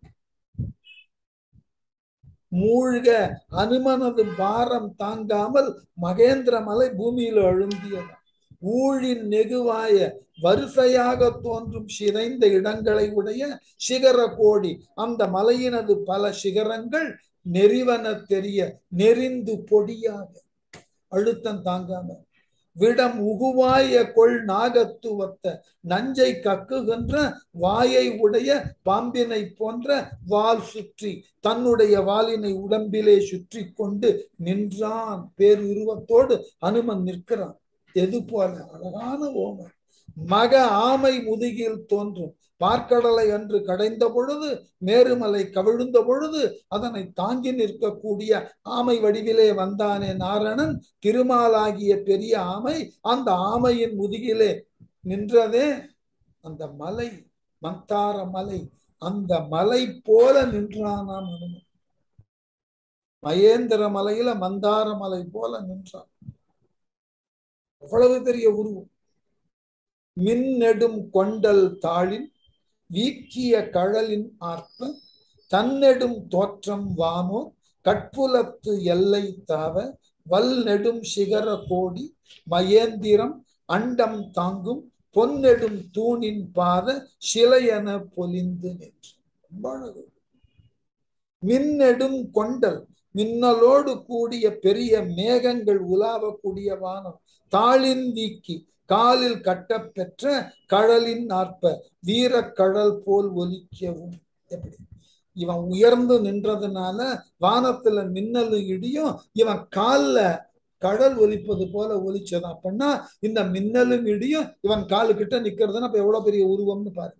மூழ்க அனுமனது பாரம் தாங்காமல் மகேந்திர மலை பூமியில் அழுந்தியது ஊழின் நெகுவாய வரிசையாக தோன்றும் சிதைந்த இடங்களை உடைய சிகர கோடி அந்த மலையினது பல சிகரங்கள் நெறிவன தெரிய நெறிந்து பொடியாக அழுத்தம் தாங்காம விடம் உகுவாய கொள் நாகத்துவத்த நஞ்சை கக்குகின்ற வாயை உடைய பாம்பினை போன்ற வால் சுற்றி தன்னுடைய வாலினை உடம்பிலே சுற்றி கொண்டு நின்றான் பேருருவத்தோடு அனுமன் நிற்கிறான் எது போல அழகான ஓமம் மக ஆமை முதுகில் தோன்றும் பார்க்கடலை அன்று கடைந்த பொழுது மேருமலை கவிழ்ந்த பொழுது அதனை தாங்கி நிற்கக்கூடிய ஆமை வடிவிலே வந்தானே நாரணன் திருமாலாகிய பெரிய ஆமை அந்த ஆமையின் முதுகிலே நின்றதே அந்த மலை மந்தார மலை அந்த மலை போல நின்றானாம் அனுமன் மகேந்திர மலையில மந்தார மலை போல நின்றான் அவ்வளவு பெரிய உருவம் மின்னெடும் கொண்டல் தாளின் வீக்கிய கழலின் ஆர்ப்ப தன்னெடும் தோற்றம் வானோ கட்புலத்து எல்லை தாவ வல் நெடும் சிகர கோடி மயேந்திரம் அண்டம் தாங்கும் பொன்னெடும் தூணின் பாத சிலையென பொலிந்து நின்று ரொம்ப அழகு மின்னெடும் கொண்டல் மின்னலோடு கூடிய பெரிய மேகங்கள் உலாவக்கூடிய வானம் தாளின் வீக்கி காலில் கட்டப்பெற்ற கடலின் நாற்ப வீரக்கடல் போல் ஒலிக்கவும் எப்படி இவன் உயர்ந்து நின்றதுனால வானத்துல மின்னலும் இடியும் இவன் கால்ல கடல் ஒலிப்பது போல ஒலிச்சது அப்படின்னா இந்த மின்னலும் இடியும் இவன் காலு கிட்ட நிக்கிறதுன்னா அப்ப எவ்வளவு பெரிய உருவம்னு பாருங்க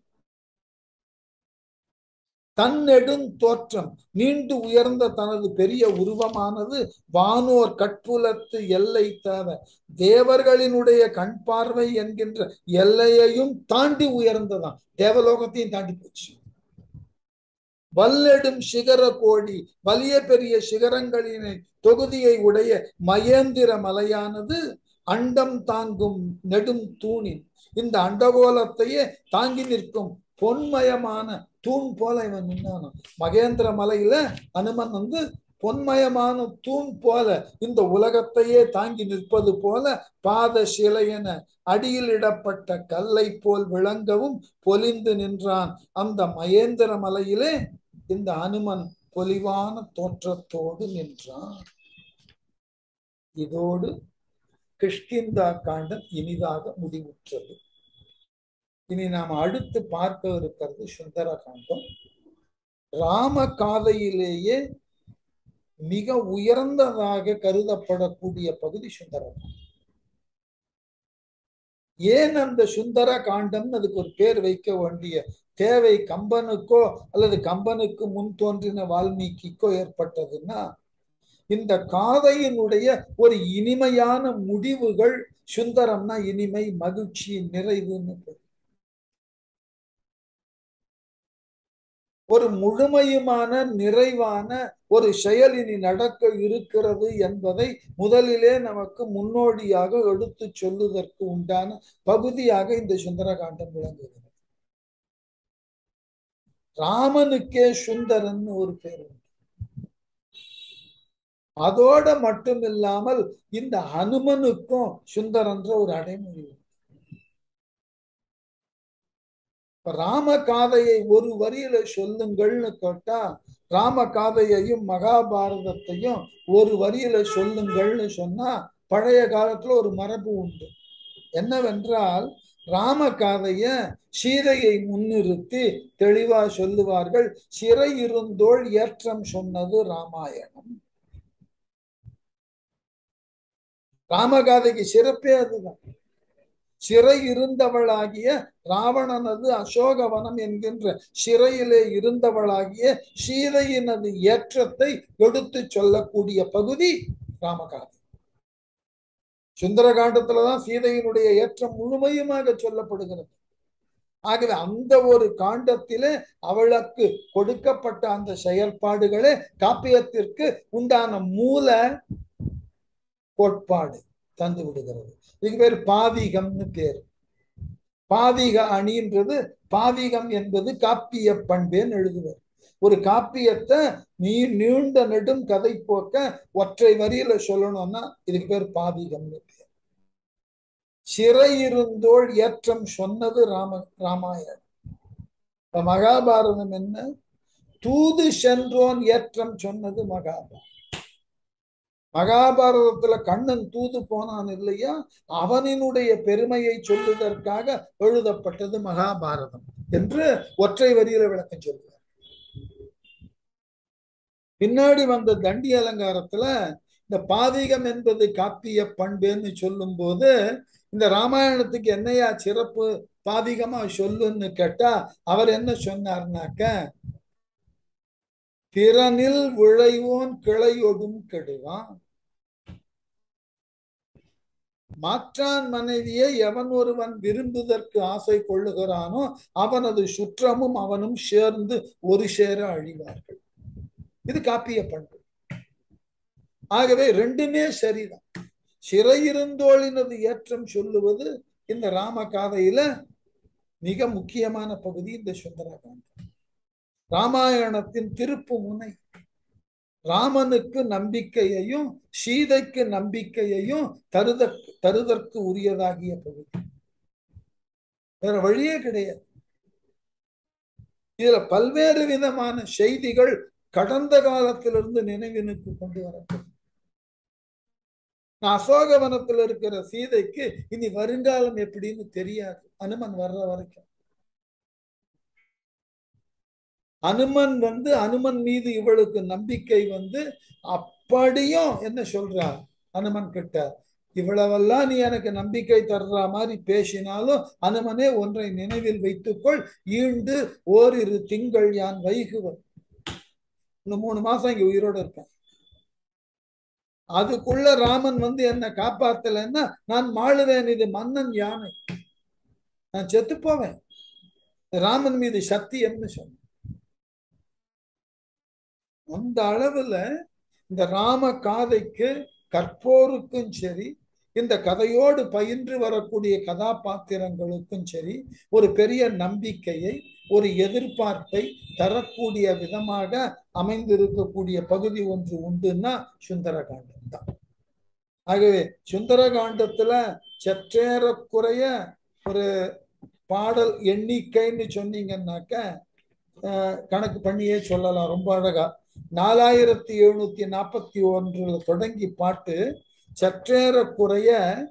தன்னெடும் தோற்றம் நீண்டு உயர்ந்த தனது பெரிய உருவமானது வானோர் கட்புலத்து எல்லை தேவ தேவர்களினுடைய கண் பார்வை என்கின்ற எல்லையையும் தாண்டி உயர்ந்ததான் தேவலோகத்தையும் தாண்டி போச்சு வல்லெடும் சிகர கோடி வலிய பெரிய சிகரங்களினை தொகுதியை உடைய மகேந்திர மலையானது அண்டம் தாங்கும் நெடும் தூணின் இந்த அண்டகோலத்தையே தாங்கி நிற்கும் பொன்மயமான தூண் போல இவன் நின்னானான் மகேந்திர மலையில அனுமன் வந்து பொன்மயமான தூண் போல இந்த உலகத்தையே தாங்கி நிற்பது போல பாத சிலையென அடியில் இடப்பட்ட கல்லை போல் விளங்கவும் பொலிந்து நின்றான் அந்த மகேந்திர மலையிலே இந்த அனுமன் பொலிவான தோற்றத்தோடு நின்றான் இதோடு கிஷ்கிந்தா காண்டம் இனிதாக முடிவுற்றது இனி நாம் அடுத்து பார்க்க இருக்கிறது சுந்தர காண்டம் ராம காதையிலேயே மிக உயர்ந்ததாக கருதப்படக்கூடிய பகுதி சுந்தர காண்டம் ஏன் அந்த சுந்தர காண்டம்னு அதுக்கு ஒரு பேர் வைக்க வேண்டிய தேவை கம்பனுக்கோ அல்லது கம்பனுக்கு முன் தோன்றின வால்மீகிக்கோ ஏற்பட்டதுன்னா இந்த காதையினுடைய ஒரு இனிமையான முடிவுகள் சுந்தரம்னா இனிமை மகிழ்ச்சி நிறைவுன்னு ஒரு முழுமையுமான நிறைவான ஒரு செயல் இனி நடக்க இருக்கிறது என்பதை முதலிலே நமக்கு முன்னோடியாக எடுத்து சொல்லுவதற்கு உண்டான பகுதியாக இந்த சுந்தரகாண்டம் விளங்குகிறது ராமனுக்கே சுந்தரன் ஒரு பேர் உண்டு அதோட மட்டும் இல்லாமல் இந்த ஹனுமனுக்கும் சுந்தரன்ற ஒரு அடைமொழி உண்டு ராம காதையை ஒரு வரியில சொல்லுங்கள்னு கேட்டா ராம காதையையும் மகாபாரதத்தையும் ஒரு வரியில சொல்லுங்கள்னு சொன்னா பழைய காலத்துல ஒரு மரபு உண்டு என்னவென்றால் ராம காதைய சீதையை முன்னிறுத்தி தெளிவா சொல்லுவார்கள் சிறை இருந்தோள் ஏற்றம் சொன்னது ராமாயணம் ராமகாதைக்கு சிறப்பே அதுதான் சிறை இருந்தவளாகிய ராவணனது அசோகவனம் என்கின்ற சிறையிலே இருந்தவளாகிய சீதையினது ஏற்றத்தை எடுத்து சொல்லக்கூடிய பகுதி ராமகாதம் சுந்தரகாண்டத்துலதான் சீதையினுடைய ஏற்றம் முழுமையுமாக சொல்லப்படுகிறது ஆகவே அந்த ஒரு காண்டத்திலே அவளுக்கு கொடுக்கப்பட்ட அந்த செயல்பாடுகளே காப்பியத்திற்கு உண்டான மூல கோட்பாடு தந்து விடுகிறது இதுக்கு பேர் பாவிகம்னு பேர் பாவிக அணின்றது பாவிகம் என்பது காப்பிய பண்பேன்னு எழுதுவார் ஒரு காப்பியத்தை நீ நீண்ட நெடும் கதை போக்க ஒற்றை வரியில சொல்லணும்னா இதுக்கு பேர் பாவிகம்னு பேர் சிறையிருந்தோள் ஏற்றம் சொன்னது ராம ராமாயணம் இப்ப மகாபாரதம் என்ன தூது சென்றோன் ஏற்றம் சொன்னது மகாபாரதம் மகாபாரதத்துல கண்ணன் தூது போனான் இல்லையா அவனினுடைய பெருமையை சொல்லுவதற்காக எழுதப்பட்டது மகாபாரதம் என்று ஒற்றை வரியில விளக்கம் சொல்லுவார் பின்னாடி வந்த தண்டி அலங்காரத்துல இந்த பாதிகம் என்பது காப்பிய பண்புன்னு சொல்லும் போது இந்த ராமாயணத்துக்கு என்னையா சிறப்பு பாதிகமா சொல்லுன்னு கேட்டா அவர் என்ன சொன்னார்னாக்க திறனில் விளைவோன் கிளையொடும் கெடுவான் மாற்றான் மனைவியை எவன் ஒருவன் விரும்புவதற்கு ஆசை கொள்ளுகிறானோ அவனது சுற்றமும் அவனும் சேர்ந்து ஒரு சேர அழிவார்கள் இது காப்பிய பண்பு ஆகவே ரெண்டுமே சரிதான் சிறையிருந்தோளினது ஏற்றம் சொல்லுவது இந்த ராம காதையில மிக முக்கியமான பகுதி இந்த சுந்தரகாண்டம் ராமாயணத்தின் திருப்பு முனை ராமனுக்கு நம்பிக்கையையும் சீதைக்கு நம்பிக்கையையும் தருதற்கு தருதற்கு உரியதாகிய பகுதி வேற வழியே கிடையாது இதுல பல்வேறு விதமான செய்திகள் கடந்த காலத்திலிருந்து நினைவினுக்கு கொண்டு வரப்படும் அசோகவனத்தில் இருக்கிற சீதைக்கு இனி வருங்காலம் எப்படின்னு தெரியாது அனுமன் வர்ற வரைக்கும் அனுமன் வந்து அனுமன் மீது இவளுக்கு நம்பிக்கை வந்து அப்படியும் என்ன சொல்றார் அனுமன் கிட்ட இவ்வளவெல்லாம் நீ எனக்கு நம்பிக்கை தர்ற மாதிரி பேசினாலும் அனுமனே ஒன்றை நினைவில் வைத்துக்கொள் ஈண்டு ஓரிரு திங்கள் யான் வைகுவன் இன்னும் மூணு மாசம் இங்க உயிரோட இருப்பேன் அதுக்குள்ள ராமன் வந்து என்ன காப்பாத்தலைன்னா நான் மாளுவேன் இது மன்னன் யானை நான் செத்து போவேன் ராமன் மீது சத்தியம்னு சொன்ன அந்த அளவுல இந்த ராம காதைக்கு கற்போருக்கும் சரி இந்த கதையோடு பயின்று வரக்கூடிய கதாபாத்திரங்களுக்கும் சரி ஒரு பெரிய நம்பிக்கையை ஒரு எதிர்பார்ப்பை தரக்கூடிய விதமாக அமைந்திருக்கக்கூடிய பகுதி ஒன்று உண்டுன்னா சுந்தரகாண்டம் தான் ஆகவே சுந்தரகாண்டத்துல சற்றேறக்குறைய ஒரு பாடல் எண்ணிக்கைன்னு சொன்னீங்கன்னாக்க கணக்கு பண்ணியே சொல்லலாம் ரொம்ப அழகா நாலாயிரத்தி எழுநூத்தி நாற்பத்தி ஒன்றுல தொடங்கி பாட்டு சற்றேறக்குறைய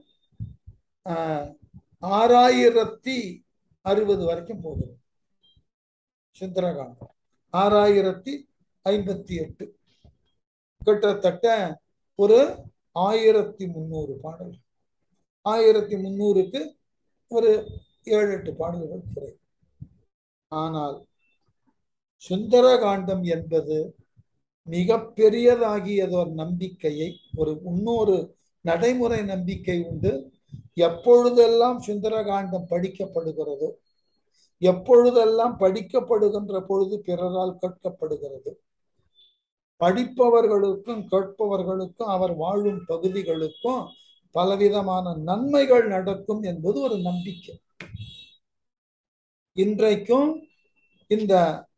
ஆறாயிரத்தி அறுபது வரைக்கும் போகுது சுந்தரகாண்டம் ஆறாயிரத்தி ஐம்பத்தி எட்டு கிட்டத்தட்ட ஒரு ஆயிரத்தி முந்நூறு பாடல் ஆயிரத்தி முந்நூறுக்கு ஒரு ஏழு எட்டு பாடல்கள் குறை ஆனால் சுந்தரகாண்டம் என்பது மிக பெரியதாகியதோர் நம்பிக்கையை ஒரு இன்னொரு நடைமுறை நம்பிக்கை உண்டு எப்பொழுதெல்லாம் சுந்தரகாண்டம் படிக்கப்படுகிறதோ எப்பொழுதெல்லாம் படிக்கப்படுகின்ற பொழுது பிறரால் கேட்கப்படுகிறது படிப்பவர்களுக்கும் கேட்பவர்களுக்கும் அவர் வாழும் பகுதிகளுக்கும் பலவிதமான நன்மைகள் நடக்கும் என்பது ஒரு நம்பிக்கை இன்றைக்கும் இந்த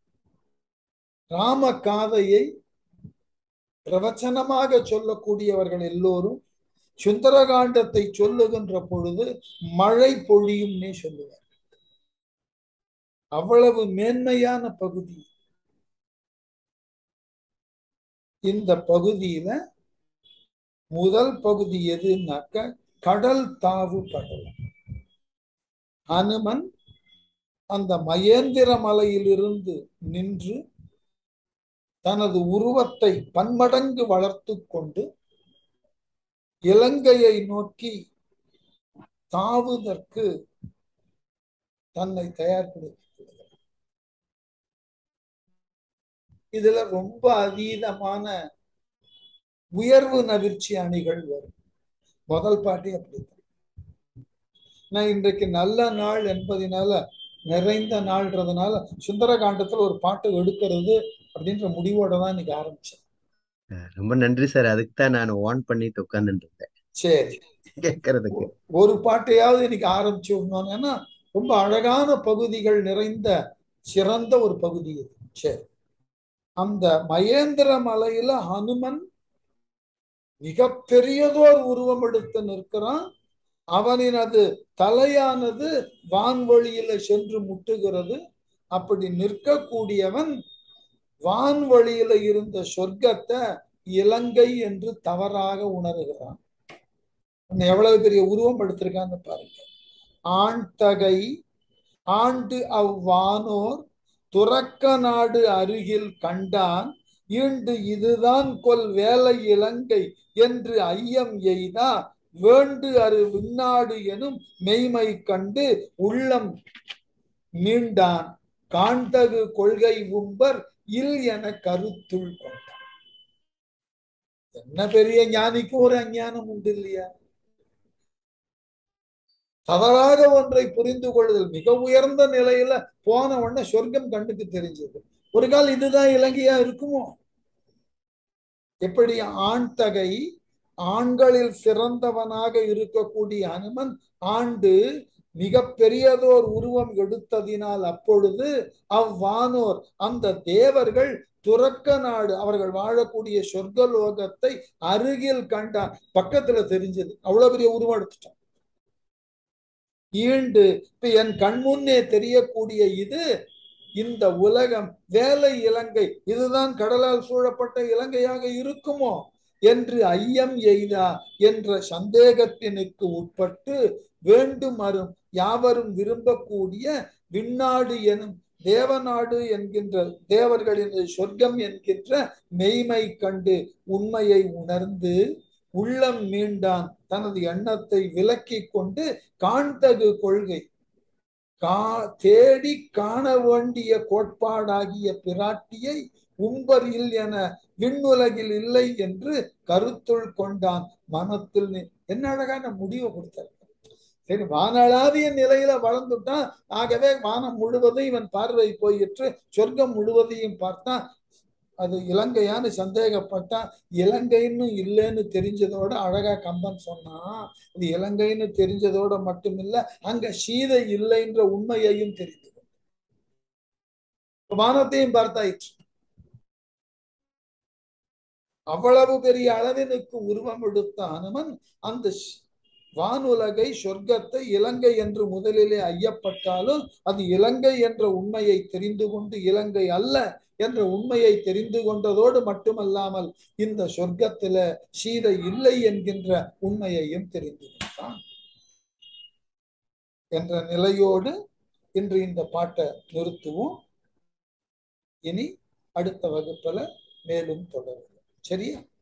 ராம காதையை பிரவச்சனமாக சொல்லக்கூடியவர்கள் எல்லோரும் சுந்தரகாண்டத்தை சொல்லுகின்ற பொழுது மழை பொழியும்னே சொல்லுவார் அவ்வளவு மேன்மையான பகுதி இந்த பகுதியில முதல் பகுதி எதுனாக்க கடல் தாவு கடல் அனுமன் அந்த மகேந்திர மலையிலிருந்து நின்று தனது உருவத்தை பன்மடங்கு வளர்த்து கொண்டு இலங்கையை நோக்கி தாவுதற்கு தன்னை தயார்படுத்திக் கொள்கிறார் இதுல ரொம்ப அதீதமான உயர்வு நவிர்ச்சி அணிகள் வரும் முதல் பாட்டி அப்படித்தான் நான் இன்றைக்கு நல்ல நாள் என்பதனால நிறைந்த நாள்ன்றதுனால சுந்தரகாண்டத்துல ஒரு பாட்டு எடுக்கிறது அப்படின்ற முடிவோட தான் இன்னைக்கு ஆரம்பிச்சேன் ரொம்ப நன்றி சார் அதுக்கு தான் நான் ஆன் பண்ணிட்டு உட்கார்ந்துட்டு இருந்தேன் சரி கேட்கறதுக்கு ஒரு பாட்டையாவது இன்னைக்கு ஆரம்பிச்சு விடணும் ஏன்னா ரொம்ப அழகான பகுதிகள் நிறைந்த சிறந்த ஒரு பகுதி இது சரி அந்த மகேந்திர மலையில ஹனுமன் மிகப்பெரியதோர் உருவம் எடுத்து நிற்கிறான் அவனினது தலையானது வான்வழியில சென்று முட்டுகிறது அப்படி நிற்கக்கூடியவன் வான்வழியில இருந்த சொர்க்கத்தை இலங்கை என்று தவறாக உணர்கிறான் எவ்வளவு பெரிய உருவம் எடுத்திருக்கான்னு பாருங்க ஆண் தகை ஆண்டு அவ்வானோர் துறக்க நாடு அருகில் கண்டான் ஈண்டு இதுதான் கொல் வேலை இலங்கை என்று ஐயம் எய்தா வேண்டு அரு விண்ணாடு எனும் மெய்மை கண்டு உள்ளம் மீண்டான் காண்டகு கொள்கை உம்பர் இல் என கருத்துள் கொண்டான் என்ன பெரிய ஞானிக்கு ஒரு அஞ்ஞானம் உண்டு இல்லையா தவறாக ஒன்றை புரிந்து கொள்ளுதல் மிக உயர்ந்த நிலையில போன உடனே சொர்க்கம் கண்ணுக்கு தெரிஞ்சது ஒரு கால் இதுதான் இலங்கையா இருக்குமோ எப்படி ஆண் தகை ஆண்களில் சிறந்தவனாக இருக்கக்கூடிய அனுமன் ஆண்டு மிக பெரியதோர் உருவம் எடுத்ததினால் அப்பொழுது அவ்வானோர் அந்த தேவர்கள் துறக்க நாடு அவர்கள் வாழக்கூடிய சொர்க்கலோகத்தை அருகில் கண்டான் பக்கத்துல தெரிஞ்சது அவ்வளவு பெரிய உருவம் எடுத்துட்டான் ஈண்டு இப்ப என் கண்முன்னே தெரியக்கூடிய இது இந்த உலகம் வேலை இலங்கை இதுதான் கடலால் சூழப்பட்ட இலங்கையாக இருக்குமோ என்று ஐயம் எய்தா என்ற சந்தேகத்தினுக்கு உட்பட்டு வேண்டும் அரும் யாவரும் விரும்பக்கூடிய விண்ணாடு எனும் தேவநாடு என்கின்ற தேவர்களின் சொர்க்கம் என்கின்ற மெய்மை கண்டு உண்மையை உணர்ந்து உள்ளம் மீண்டான் தனது எண்ணத்தை விலக்கி கொண்டு காண்தகு கொள்கை கா தேடி காண வேண்டிய கோட்பாடாகிய பிராட்டியை உம்பரில் என விண்ணுலகில் இல்லை என்று கருத்துள் கொண்டான் மனத்தில் என்ன அழகான முடிவை கொடுத்தார் சரி வானளாவிய நிலையில வளர்ந்துட்டான் ஆகவே வானம் முழுவதும் இவன் பார்வை போயிற்று சொர்க்கம் முழுவதையும் பார்த்தான் அது இலங்கையான்னு சந்தேகப்பட்டான் இலங்கைன்னு இல்லைன்னு தெரிஞ்சதோட அழகா கம்பன் சொன்னான் அது இலங்கைன்னு தெரிஞ்சதோட மட்டுமில்ல அங்க சீதை இல்லைன்ற உண்மையையும் தெரிந்தது வானத்தையும் பார்த்தாயிற்று அவ்வளவு பெரிய அளவினுக்கு உருவம் எடுத்த அனுமன் அந்த வானுலகை சொர்க்கத்தை இலங்கை என்று முதலிலே ஐயப்பட்டாலும் அது இலங்கை என்ற உண்மையை தெரிந்து கொண்டு இலங்கை அல்ல என்ற உண்மையை தெரிந்து கொண்டதோடு மட்டுமல்லாமல் இந்த சொர்க்கத்தில சீதை இல்லை என்கின்ற உண்மையையும் தெரிந்து கொண்டான் என்ற நிலையோடு இன்று இந்த பாட்டை நிறுத்துவோம் இனி அடுத்த வகுப்புல மேலும் தொடரும் சரியா